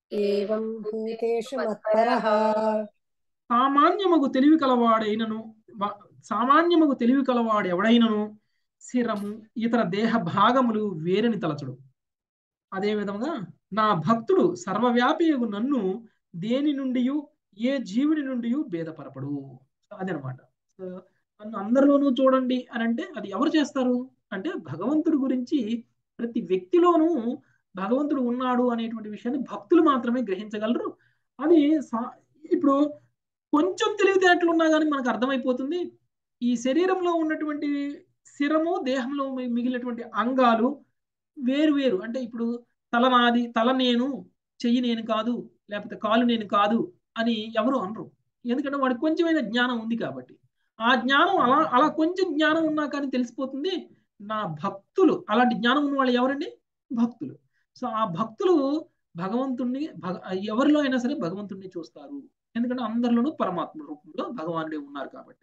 ఏవం భూతేషు మత్పరః సామాన్యమగు తెలివి కలవాడైనను వ- సామాన్యమగు తెలివి కలవాడు ఎవడైనను శిరము ఇతర దేహ భాగములు వేరని తలచడు అదే విధంగా నా భక్తుడు సర్వవ్యాపియగు నన్ను దేని నుండి ఏ జీవుని నుండి భేదపరపడు అదనమాట సో నన్ను అందరిలోనూ చూడండి అని అంటే అది ఎవరు చేస్తారు అంటే భగవంతుడి గురించి ప్రతి వ్యక్తిలోనూ భగవంతుడు ఉన్నాడు అనేటువంటి విషయాన్ని భక్తులు మాత్రమే గ్రహించగలరు అది సా- ఇప్పుడు కొంచెం తెలివితేటలు ఉన్నా కానీ మనకు అర్థమైపోతుంది ఈ శరీరంలో ఉన్నటువంటి శిరము దేహంలో మి- మిగిలినటువంటి అంగాలు వేరు వేరు అంటే ఇప్పుడు తల నాది తల నేను చెయ్యి నేను కాదు లేకపోతే కాలు నేను కాదు అని ఎవరు అనరు ఎందుకంటే వాడికి కొంచెమైన జ్ఞానం ఉంది కాబట్టి ఆ జ్ఞానం అలా అలా కొంచెం జ్ఞానం ఉన్నా కానీ తెలిసిపోతుంది నా భక్తులు అలాంటి జ్ఞానం ఉన్న వాళ్ళు ఎవరండి భక్తులు సో ఆ భక్తులు భగవంతుణ్ణి భగ ఎవరిలో అయినా సరే భగవంతుణ్ణి చూస్తారు ఎందుకంటే అందరిలోనూ పరమాత్మ రూపంలో భగవానుడే ఉన్నారు కాబట్టి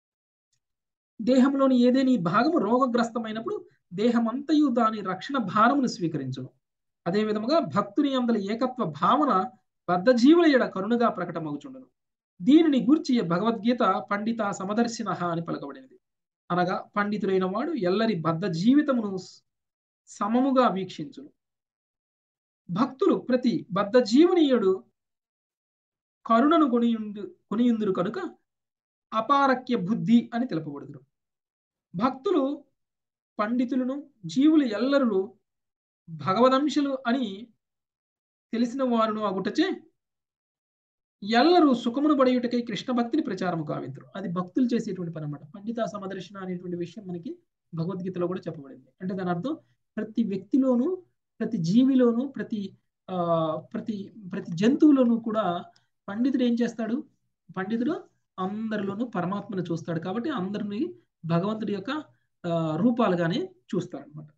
దేహంలోని ఏదేని భాగము రోగగ్రస్తమైనప్పుడు దేహమంతయు దాని రక్షణ భారమును స్వీకరించును అదే విధముగా భక్తుని అందల ఏకత్వ భావన బద్ధజీవుల ఎడ కరుణగా ప్రకటమగుచుండును దీనిని గూర్చి భగవద్గీత పండిత సమదర్శిన అని పలకబడినది అనగా పండితుడైన వాడు ఎల్లరి బద్ధ జీవితమును సమముగా వీక్షించును భక్తులు ప్రతి బద్ధ జీవునియుడు కరుణను కొనియుండు కొనియుందురు కనుక అపారక్య బుద్ధి అని తెలుపబడుదురు భక్తులు పండితులను జీవులు ఎల్లరూ భగవదంశులు అని తెలిసిన వారును అగుటచే ఎల్లరూ సుఖమును పడయుటకై కృష్ణ భక్తిని ప్రచారము కావిద్దరు అది భక్తులు చేసేటువంటి పని అనమాట పండిత సమదర్శన అనేటువంటి విషయం మనకి భగవద్గీతలో కూడా చెప్పబడింది అంటే దాని అర్థం ప్రతి వ్యక్తిలోనూ ప్రతి జీవిలోనూ ప్రతి ఆ ప్రతి ప్రతి జంతువులోనూ కూడా పండితుడు ఏం చేస్తాడు పండితుడు అందరిలోనూ పరమాత్మను చూస్తాడు కాబట్టి అందరిని భగవంతుడి యొక్క ఆ, రూపాలుగానే చూస్తాడు అనమాట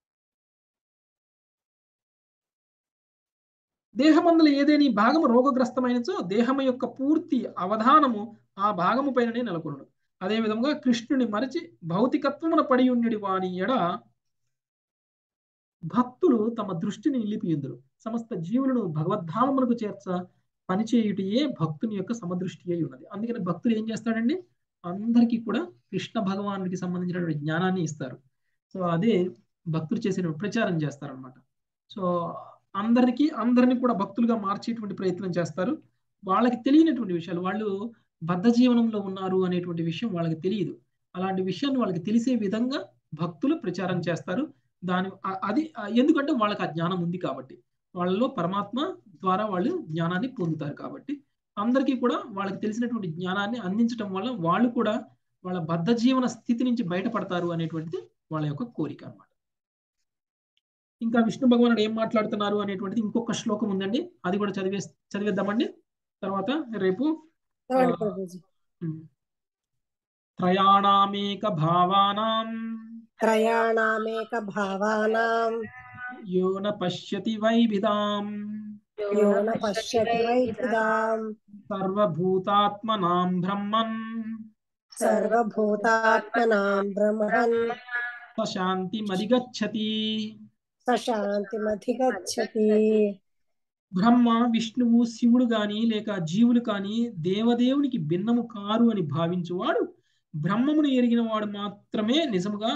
దేహమందుల ఏదేని భాగము రోగగ్రస్తమైనచో దేహము యొక్క పూర్తి అవధానము ఆ భాగము పైననే నెలకొనడు అదే విధంగా కృష్ణుని మరచి భౌతికత్వమున పడి ఉండి వాని ఎడ భక్తులు తమ దృష్టిని నిలిపియుందురు సమస్త జీవులను భగవద్ధామమునకు చేర్చ పనిచేయుటయే భక్తుని యొక్క సమదృష్టి అయి ఉన్నది అందుకని భక్తులు ఏం చేస్తాడండి అందరికీ కూడా కృష్ణ భగవానుడికి సంబంధించినటువంటి జ్ఞానాన్ని ఇస్తారు సో అదే భక్తులు చేసిన ప్రచారం చేస్తారనమాట సో అందరికీ అందరినీ కూడా భక్తులుగా మార్చేటువంటి ప్రయత్నం చేస్తారు వాళ్ళకి తెలియనటువంటి విషయాలు వాళ్ళు బద్ధ జీవనంలో ఉన్నారు అనేటువంటి విషయం వాళ్ళకి తెలియదు అలాంటి విషయాన్ని వాళ్ళకి తెలిసే విధంగా భక్తులు ప్రచారం చేస్తారు దాని అ- అది అ- ఎందుకంటే వాళ్ళకి ఆ జ్ఞానం ఉంది కాబట్టి వాళ్ళలో పరమాత్మ ద్వారా వాళ్ళు జ్ఞానాన్ని పొందుతారు కాబట్టి అందరికీ కూడా వాళ్ళకి తెలిసినటువంటి జ్ఞానాన్ని అందించడం వల్ల వాళ్ళు కూడా వాళ్ళ బద్ధ జీవన స్థితి నుంచి బయటపడతారు అనేటువంటిది వాళ్ళ యొక్క కోరిక అన్నమాట ఇంకా విష్ణు భగవానుడు ఏం మాట్లాడుతున్నారు అనేటువంటిది ఇంకొక శ్లోకం ఉందండి అది కూడా చదివే చదివేద్దామండి తర్వాత రేపు చదవండి ప్రభుజీ ఉమ్, త్రయాణామేక భావానాం త్రయాణామేక భావానాం యో న పశ్యతి వైవిధాం యో న పశ్యతి వైద్యుదాం సర్వభూతాత్మనాం బ్రహ్మన్ సర్వభూతాత్మనాం బ్రహ్మన్ శాంతి మదిగచ్చతి సశాంతిమధిగచ్చతి బ్రహ్మ విష్ణువు శివుడు గాని లేక జీవులు కాని దేవదేవునికి భిన్నము కారు అని భావించువాడు బ్రహ్మమును ఎరిగిన వాడు మాత్రమే నిజముగా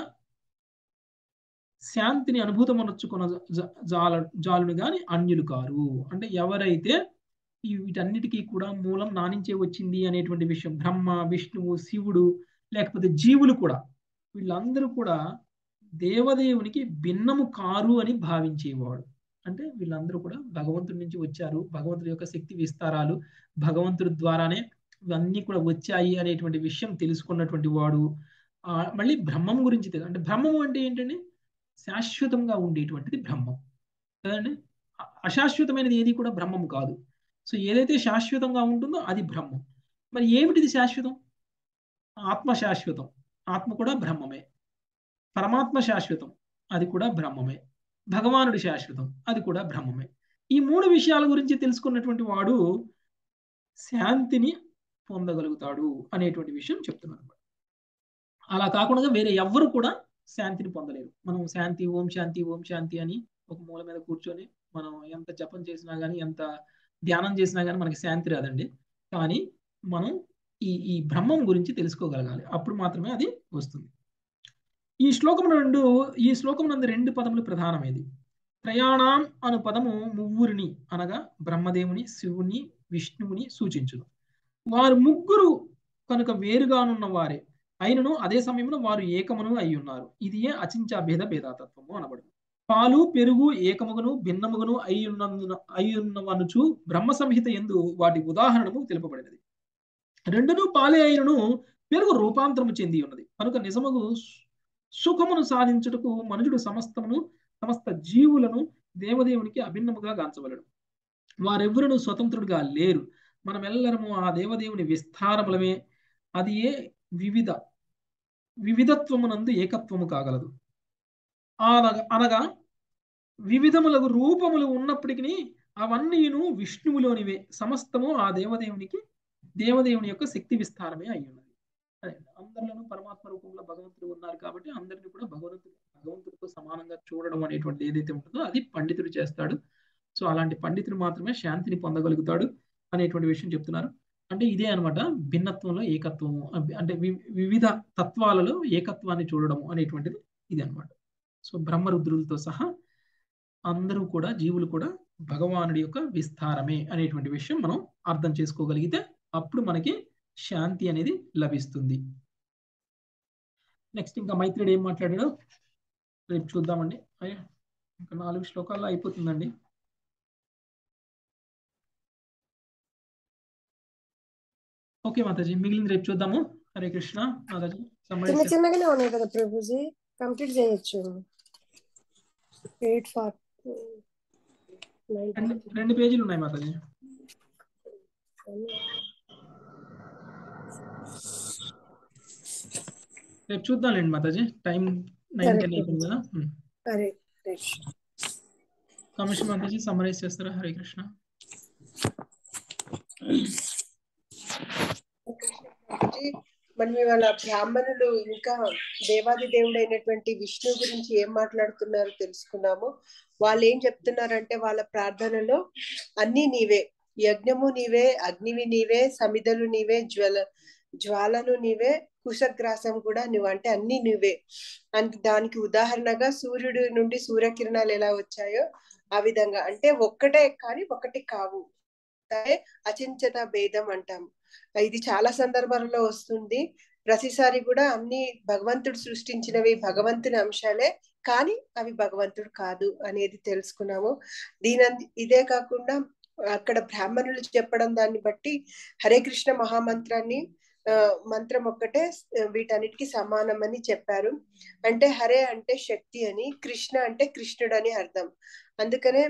శాంతిని అనుభూతమనొచ్చుకొన జ- జాల జాలును గాని అన్యులు కారు అంటే ఎవరైతే ఈ వీటన్నిటికీ కూడా మూలం నా నుంచే వచ్చింది అనేటువంటి విషయం బ్రహ్మ విష్ణువు శివుడు లేకపోతే జీవులు కూడా వీళ్ళందరూ కూడా దేవదేవునికి భిన్నము కారు అని భావించేవాడు అంటే వీళ్ళందరూ కూడా భగవంతుడి నుంచి వచ్చారు భగవంతుడి యొక్క శక్తి విస్తారాలు భగవంతుడి ద్వారానే ఇవన్నీ కూడా వచ్చాయి అనేటువంటి విషయం తెలుసుకున్నటువంటి వాడు ఆ, మళ్ళీ బ్రహ్మం గురించి తెలు- అంటే బ్రహ్మం అంటే ఏంటండి శాశ్వతంగా ఉండేటువంటిది బ్రహ్మం కదండి అ- అశాశ్వతమైనది ఏది కూడా బ్రహ్మం కాదు సో ఏదైతే శాశ్వతంగా ఉంటుందో అది బ్రహ్మం మరి ఏమిటిది శాశ్వతం ఆత్మ శాశ్వతం ఆత్మ కూడా బ్రహ్మమే పరమాత్మ శాశ్వతం అది కూడా బ్రహ్మమే భగవానుడి శాశ్వతం అది కూడా బ్రహ్మమే ఈ మూడు విషయాల గురించి తెలుసుకున్నటువంటి వాడు శాంతిని పొందగలుగుతాడు అనేటువంటి విషయం చెప్తున్నాను అన్నమాట. అలా కాకుండా వేరే ఎవ్వరు కూడా శాంతిని పొందలేరు మనం శాంతి ఓం శాంతి ఓం శాంతి అని ఒక మూల మీద కూర్చొని మనం ఎంత జపం చేసినా కానీ ఎంత ధ్యానం చేసినా కానీ మనకి శాంతి రాదండి కానీ మనం ఈ ఈ బ్రహ్మం గురించి తెలుసుకోగలగాలి అప్పుడు మాత్రమే అది వస్తుంది ఈ శ్లోకం రెండు ఈ శ్లోకం నందు రెండు పదములు ప్రధానమైనది త్రయాణం అను పదము మువ్వురిని అనగా బ్రహ్మదేవుని శివుని విష్ణువుని సూచించును వారు ముగ్గురు కనుక వేరుగానున్న వారే అయినను అదే సమయంలో వారు ఏకమును అయి ఉన్నారు ఇది ఏ అచించ భేద భేదాతత్వము అనబడు పాలు పెరుగు ఏకముగను భిన్నముగను అయి ఉన్నందున అయి ఉన్నవనుచు బ్రహ్మ సంహిత ఎందు వాటి ఉదాహరణము తెలుపబడినది రెండును పాలే అయినను పెరుగు రూపాంతరము చెంది ఉన్నది కనుక నిజముగు సుఖమును సాధించుటకు మనుషుడు సమస్తమును సమస్త జీవులను దేవదేవునికి అభిన్నముగా గాంచవలడు వారెవ్వరును స్వతంత్రుడుగా లేరు మనమెల్లరము ఆ దేవదేవుని విస్తారములమే అది ఏ వివిధ వివిధత్వమునందు ఏకత్వము కాగలదు అనగా అనగా వివిధములకు రూపములు ఉన్నప్పటికీ అవన్నీను విష్ణువులోనివే సమస్తము ఆ దేవదేవునికి దేవదేవుని యొక్క శక్తి విస్తారమే అయి ఉన్నది అదే అందరిలోనూ పరమాత్మ రూపంలో భగవంతుడు ఉన్నారు కాబట్టి అందరిని కూడా భగవంతుడు భగవంతుడితో సమానంగా చూడడం అనేటువంటి ఏదైతే ఉంటుందో అది పండితుడు చేస్తాడు సో అలాంటి పండితుడు మాత్రమే శాంతిని పొందగలుగుతాడు అనేటువంటి విషయం చెప్తున్నారు అంటే ఇదే అనమాట భిన్నత్వంలో ఏకత్వము అంటే వివిధ తత్వాలలో ఏకత్వాన్ని చూడడం అనేటువంటిది ఇది అనమాట సో బ్రహ్మరుద్రులతో సహా అందరూ కూడా జీవులు కూడా భగవానుడి యొక్క విస్తారమే అనేటువంటి విషయం మనం అర్థం చేసుకోగలిగితే అప్పుడు మనకి శాంతి అనేది లభిస్తుంది నెక్స్ట్ ఇంకా మైత్రుడు ఏం మాట్లాడాడో రేపు చూద్దామండి ఇంకా నాలుగు శ్లోకాల్లో అయిపోతుందండి ఓకే మాతాజీ మిగిలింది రేపు చూద్దాము హరే కృష్ణ మాతాజీ చిన్న చిన్నగానే ఉన్నాయి కదా ప్రభుజీ కంప్లీట్ చేయొచ్చు ఎయిట్ ఫార్ రెండు పేజీలు ఉన్నాయి మాతాజీ రేపు చూద్దాంలేండి మాతాజీ టైం నైన్ టెన్ అయిపోయింది కదా హరే కమిషన్ మాతాజీ సమ్మరైజ్ చేస్తారా హరే కృష్ణ మనం ఇవాళ బ్రాహ్మణులు ఇంకా దేవాది దేవుడు అయినటువంటి విష్ణు గురించి ఏం మాట్లాడుతున్నారో తెలుసుకున్నాము వాళ్ళు ఏం చెప్తున్నారంటే వాళ్ళ ప్రార్థనలో అన్ని నీవే యజ్ఞము నీవే అగ్నివి నీవే సమిదలు నీవే జ్వల జ్వాలను నీవే కుశగ్రాసం కూడా నువ్వు అంటే అన్ని నువ్వే అంటే దానికి ఉదాహరణగా సూర్యుడి నుండి సూర్యకిరణాలు ఎలా వచ్చాయో ఆ విధంగా అంటే ఒక్కటే కానీ ఒకటి కావు అచించత భేదం అంటాము ఇది చాలా సందర్భాలలో వస్తుంది ప్రతిసారి కూడా అన్ని భగవంతుడు సృష్టించినవి భగవంతుని అంశాలే కానీ అవి భగవంతుడు కాదు అనేది తెలుసుకున్నాము దీని ఇదే కాకుండా అక్కడ బ్రాహ్మణులు చెప్పడం దాన్ని బట్టి హరే కృష్ణ మహామంత్రాన్ని ఆ మంత్రం ఒక్కటే వీటన్నిటికి సమానం అని చెప్పారు అంటే హరే అంటే శక్తి అని కృష్ణ అంటే కృష్ణుడు అని అర్థం అందుకనే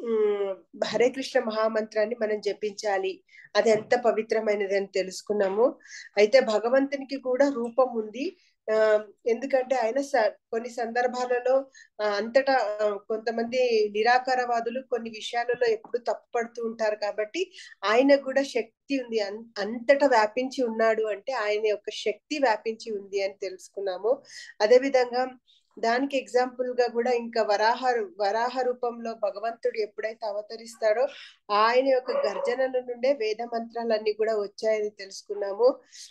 హరే కృష్ణ మహామంత్రాన్ని మనం జపించాలి అది ఎంత పవిత్రమైనది అని తెలుసుకున్నాము అయితే భగవంతునికి కూడా రూపం ఉంది ఆ ఎందుకంటే ఆయన కొన్ని సందర్భాలలో అంతటా కొంతమంది నిరాకారవాదులు కొన్ని విషయాలలో ఎప్పుడు తప్పుపడుతూ ఉంటారు కాబట్టి ఆయన కూడా శక్తి ఉంది అంతటా వ్యాపించి ఉన్నాడు అంటే ఆయన యొక్క శక్తి వ్యాపించి ఉంది అని తెలుసుకున్నాము అదే విధంగా దానికి ఎగ్జాంపుల్ గా కూడా ఇంకా వరాహ వరాహ రూపంలో భగవంతుడు ఎప్పుడైతే అవతరిస్తాడో ఆయన యొక్క గర్జనల నుండే వేద మంత్రాలన్నీ కూడా వచ్చాయని తెలుసుకున్నాము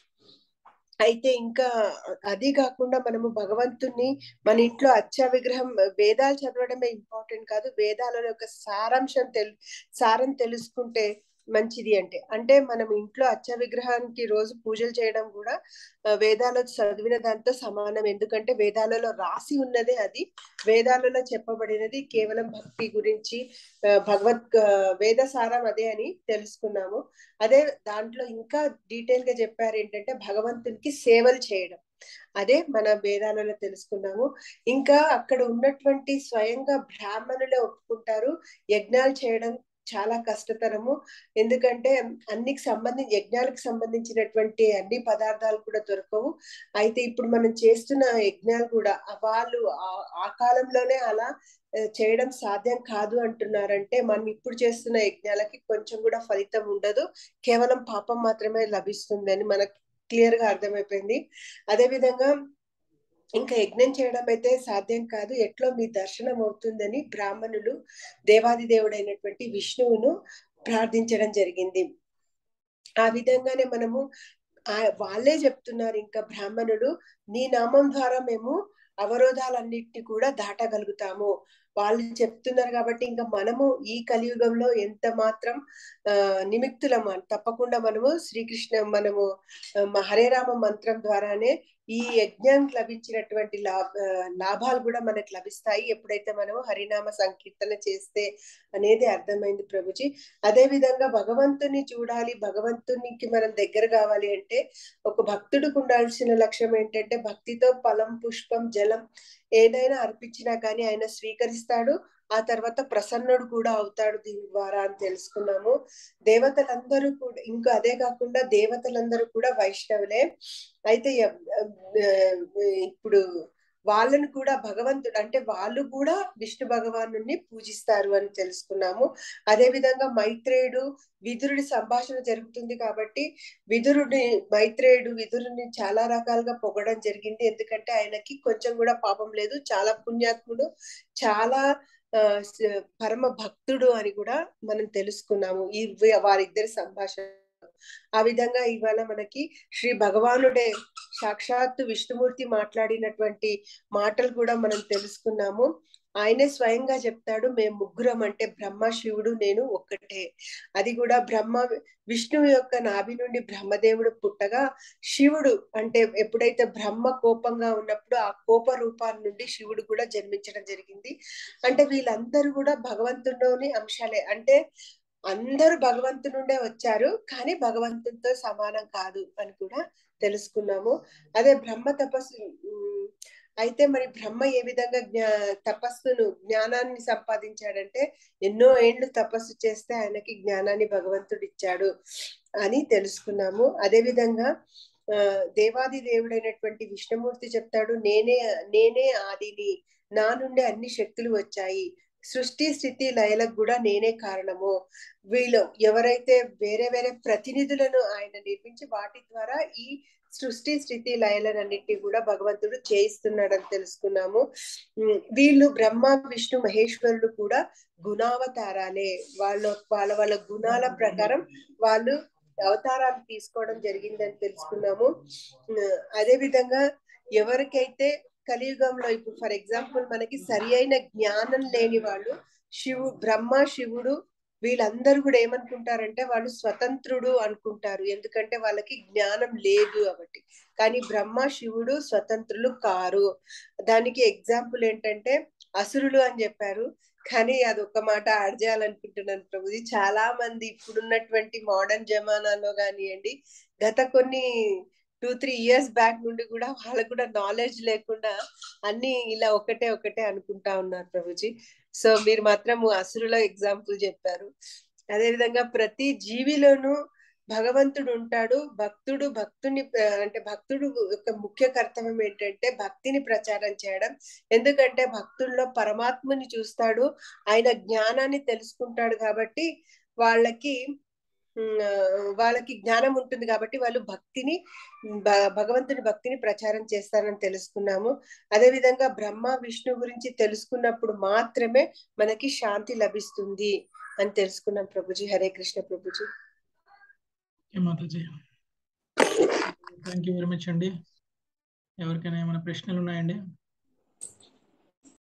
అయితే ఇంకా అది కాకుండా మనము భగవంతుణ్ణి మన ఇంట్లో అచ్చ విగ్రహం వేదాలు చదవడమే ఇంపార్టెంట్ కాదు వేదాల యొక్క సారాంశం తెలు సారం తెలుసుకుంటే మంచిది అంటే అంటే మనం ఇంట్లో అచ్చ విగ్రహానికి రోజు పూజలు చేయడం కూడా వేదాలలో చదివిన దాంతో సమానం ఎందుకంటే వేదాలలో రాసి ఉన్నదే అది వేదాలలో చెప్పబడినది కేవలం భక్తి గురించి భగవత్ వేద సారం అదే అని తెలుసుకున్నాము అదే దాంట్లో ఇంకా డీటెయిల్ గా చెప్పారు ఏంటంటే భగవంతునికి సేవలు చేయడం అదే మన వేదాలలో తెలుసుకున్నాము ఇంకా అక్కడ ఉన్నటువంటి స్వయంగా బ్రాహ్మణులే ఒప్పుకుంటారు యజ్ఞాలు చేయడం చాలా కష్టతరము ఎందుకంటే అన్నికి సంబంధించి యజ్ఞాలకు సంబంధించినటువంటి అన్ని పదార్థాలు కూడా దొరకవు అయితే ఇప్పుడు మనం చేస్తున్న యజ్ఞాలు కూడా వాళ్ళు ఆ కాలంలోనే అలా చేయడం సాధ్యం కాదు అంటున్నారంటే మనం ఇప్పుడు చేస్తున్న యజ్ఞాలకి కొంచెం కూడా ఫలితం ఉండదు కేవలం పాపం మాత్రమే లభిస్తుంది అని మనకు క్లియర్ గా అర్థమైపోయింది అదే విధంగా ఇంకా యజ్ఞం చేయడం అయితే సాధ్యం కాదు ఎట్లో మీ దర్శనం అవుతుందని బ్రాహ్మణులు దేవాది దేవుడైనటువంటి విష్ణువును ప్రార్థించడం జరిగింది ఆ విధంగానే మనము ఆ వాళ్ళే చెప్తున్నారు ఇంకా బ్రాహ్మణుడు నీ నామం ద్వారా మేము అవరోధాలన్నిటిని కూడా దాటగలుగుతాము వాళ్ళు చెప్తున్నారు కాబట్టి ఇంకా మనము ఈ కలియుగంలో ఎంత మాత్రం ఆ నిమిత్తులము తప్పకుండా మనము శ్రీకృష్ణ మనము ఆ, హరే రామ మంత్రం ద్వారానే ఈ యజ్ఞం లభించినటువంటి లాభ లాభాలు కూడా మనకు లభిస్తాయి ఎప్పుడైతే మనము హరినామ సంకీర్తన చేస్తే అనేది అర్థమైంది ప్రభుజీ అదే విధంగా భగవంతుని చూడాలి భగవంతునికి మనం దగ్గర కావాలి అంటే ఒక భక్తుడికి ఉండాల్సిన లక్ష్యం ఏంటంటే భక్తితో ఫలం పుష్పం జలం ఏదైనా అర్పించినా కానీ ఆయన స్వీకరిస్తాడు ఆ తర్వాత ప్రసన్నుడు కూడా అవుతాడు దీని ద్వారా అని తెలుసుకున్నాము దేవతలందరూ కూడా ఇంకా అదే కాకుండా దేవతలందరూ కూడా వైష్ణవులే అయితే ఎ- ఎ- ఇప్పుడు వాళ్ళను కూడా భగవంతుడు అంటే వాళ్ళు కూడా విష్ణు భగవాను పూజిస్తారు అని తెలుసుకున్నాము అదే విధంగా మైత్రేయుడు విదురుడి సంభాషణ జరుగుతుంది కాబట్టి విదురుడి మైత్రేయుడు విదురుని చాలా రకాలుగా పొగడం జరిగింది ఎందుకంటే ఆయనకి కొంచెం కూడా పాపం లేదు చాలా పుణ్యాత్ముడు చాలా ఆ, స- పరమ భక్తుడు అని కూడా మనం తెలుసుకున్నాము ఈ వి- వారిద్దరి సంభాషణ ఆ విధంగా ఇవాళ మనకి శ్రీ భగవానుడే సాక్షాత్తు విష్ణుమూర్తి మాట్లాడినటువంటి మాటలు కూడా మనం తెలుసుకున్నాము ఆయనే స్వయంగా చెప్తాడు మేము ముగ్గురం అంటే బ్రహ్మ శివుడు నేను ఒక్కటే అది కూడా బ్రహ్మ విష్ణువు యొక్క నాభి నుండి బ్రహ్మదేవుడు పుట్టగా శివుడు అంటే ఎప్పుడైతే బ్రహ్మ కోపంగా ఉన్నప్పుడు ఆ కోప రూపాన్ని నుండి శివుడు కూడా జన్మించడం జరిగింది అంటే వీళ్ళందరూ కూడా భగవంతుడిలోని అంశాలే అంటే అందరూ భగవంతు నుండే వచ్చారు కానీ భగవంతునితో సమానం కాదు అని కూడా తెలుసుకున్నాము అదే బ్రహ్మ తపస్సు ఉమ్, అయితే మరి బ్రహ్మ ఏ విధంగా జ్ఞా తపస్సును జ్ఞానాన్ని సంపాదించాడంటే ఎన్నో ఏండ్లు తపస్సు చేస్తే ఆయనకి జ్ఞానాన్ని భగవంతుడు ఇచ్చాడు అని తెలుసుకున్నాము అదే విధంగా ఆ దేవాది దేవుడైనటువంటి విష్ణుమూర్తి చెప్తాడు నేనే నేనే ఆదిని నా నుండి అన్ని శక్తులు వచ్చాయి సృష్టి స్థితి లయలకు కూడా నేనే కారణము వీళ్ళు ఎవరైతే వేరే వేరే ప్రతినిధులను ఆయన నిర్మించి వాటి ద్వారా ఈ సృష్టి స్థితి లయలనన్నిటిని కూడా భగవంతుడు చేయిస్తున్నాడని తెలుసుకున్నాము ఉమ్, వీళ్ళు బ్రహ్మ విష్ణు మహేశ్వరుడు కూడా గుణావతారాలే వాళ్ళ వాళ్ళ వాళ్ళ గుణాల ప్రకారం వాళ్ళు అవతారాలు తీసుకోవడం జరిగిందని తెలుసుకున్నాము ఉమ్, అదే విధంగా ఎవరికైతే కలియుగంలో ఇప్పుడు ఫర్ ఎగ్జాంపుల్ మనకి సరి అయిన జ్ఞానం లేని వాళ్ళు శివు బ్రహ్మ శివుడు వీళ్ళందరూ కూడా ఏమనుకుంటారంటే వాళ్ళు స్వతంత్రుడు అనుకుంటారు ఎందుకంటే వాళ్ళకి జ్ఞానం లేదు కాబట్టి కానీ బ్రహ్మ శివుడు స్వతంత్రులు కారు దానికి ఎగ్జాంపుల్ ఏంటంటే అసురులు అని చెప్పారు కానీ అది ఒక మాట యాడ్ చేయాలనుకుంటున్నాను ప్రభుజీ చాలా మంది ఇప్పుడున్నటువంటి మోడర్న్ జమానాలో కానివ్వండి గత కొన్ని టూ త్రీ ఇయర్స్ బ్యాక్ నుండి కూడా వాళ్ళకు కూడా నాలెడ్జ్ లేకుండా అన్ని ఇలా ఒకటే ఒకటే అనుకుంటా ఉన్నారు ప్రభుజీ సో మీరు మాత్రం అసురుల ఎగ్జాంపుల్ చెప్పారు అదే విధంగా ప్రతి జీవిలోనూ భగవంతుడు ఉంటాడు భక్తుడు భక్తుని ఆ, అంటే భక్తుడు యొక్క ముఖ్య కర్తవ్యం ఏంటంటే భక్తిని ప్రచారం చేయడం ఎందుకంటే భక్తుల్లో పరమాత్మని చూస్తాడు ఆయన జ్ఞానాన్ని తెలుసుకుంటాడు కాబట్టి వాళ్ళకి ఉమ్, ఆ, వాళ్ళకి జ్ఞానం ఉంటుంది కాబట్టి వాళ్ళు భక్తిని భ- భగవంతుని భక్తిని ప్రచారం చేస్తారని తెలుసుకున్నాము అదే విధంగా బ్రహ్మ విష్ణు గురించి తెలుసుకున్నప్పుడు మాత్రమే మనకి శాంతి లభిస్తుంది అని తెలుసుకున్నాం ప్రభుజీ హరే కృష్ణ ప్రభుజీ ఓకే మాతాజీ థ్యాంక్ యూ వెరీ మచ్ అండి ఎవరికైనా ఏమైనా ప్రశ్నలు ఉన్నాయండి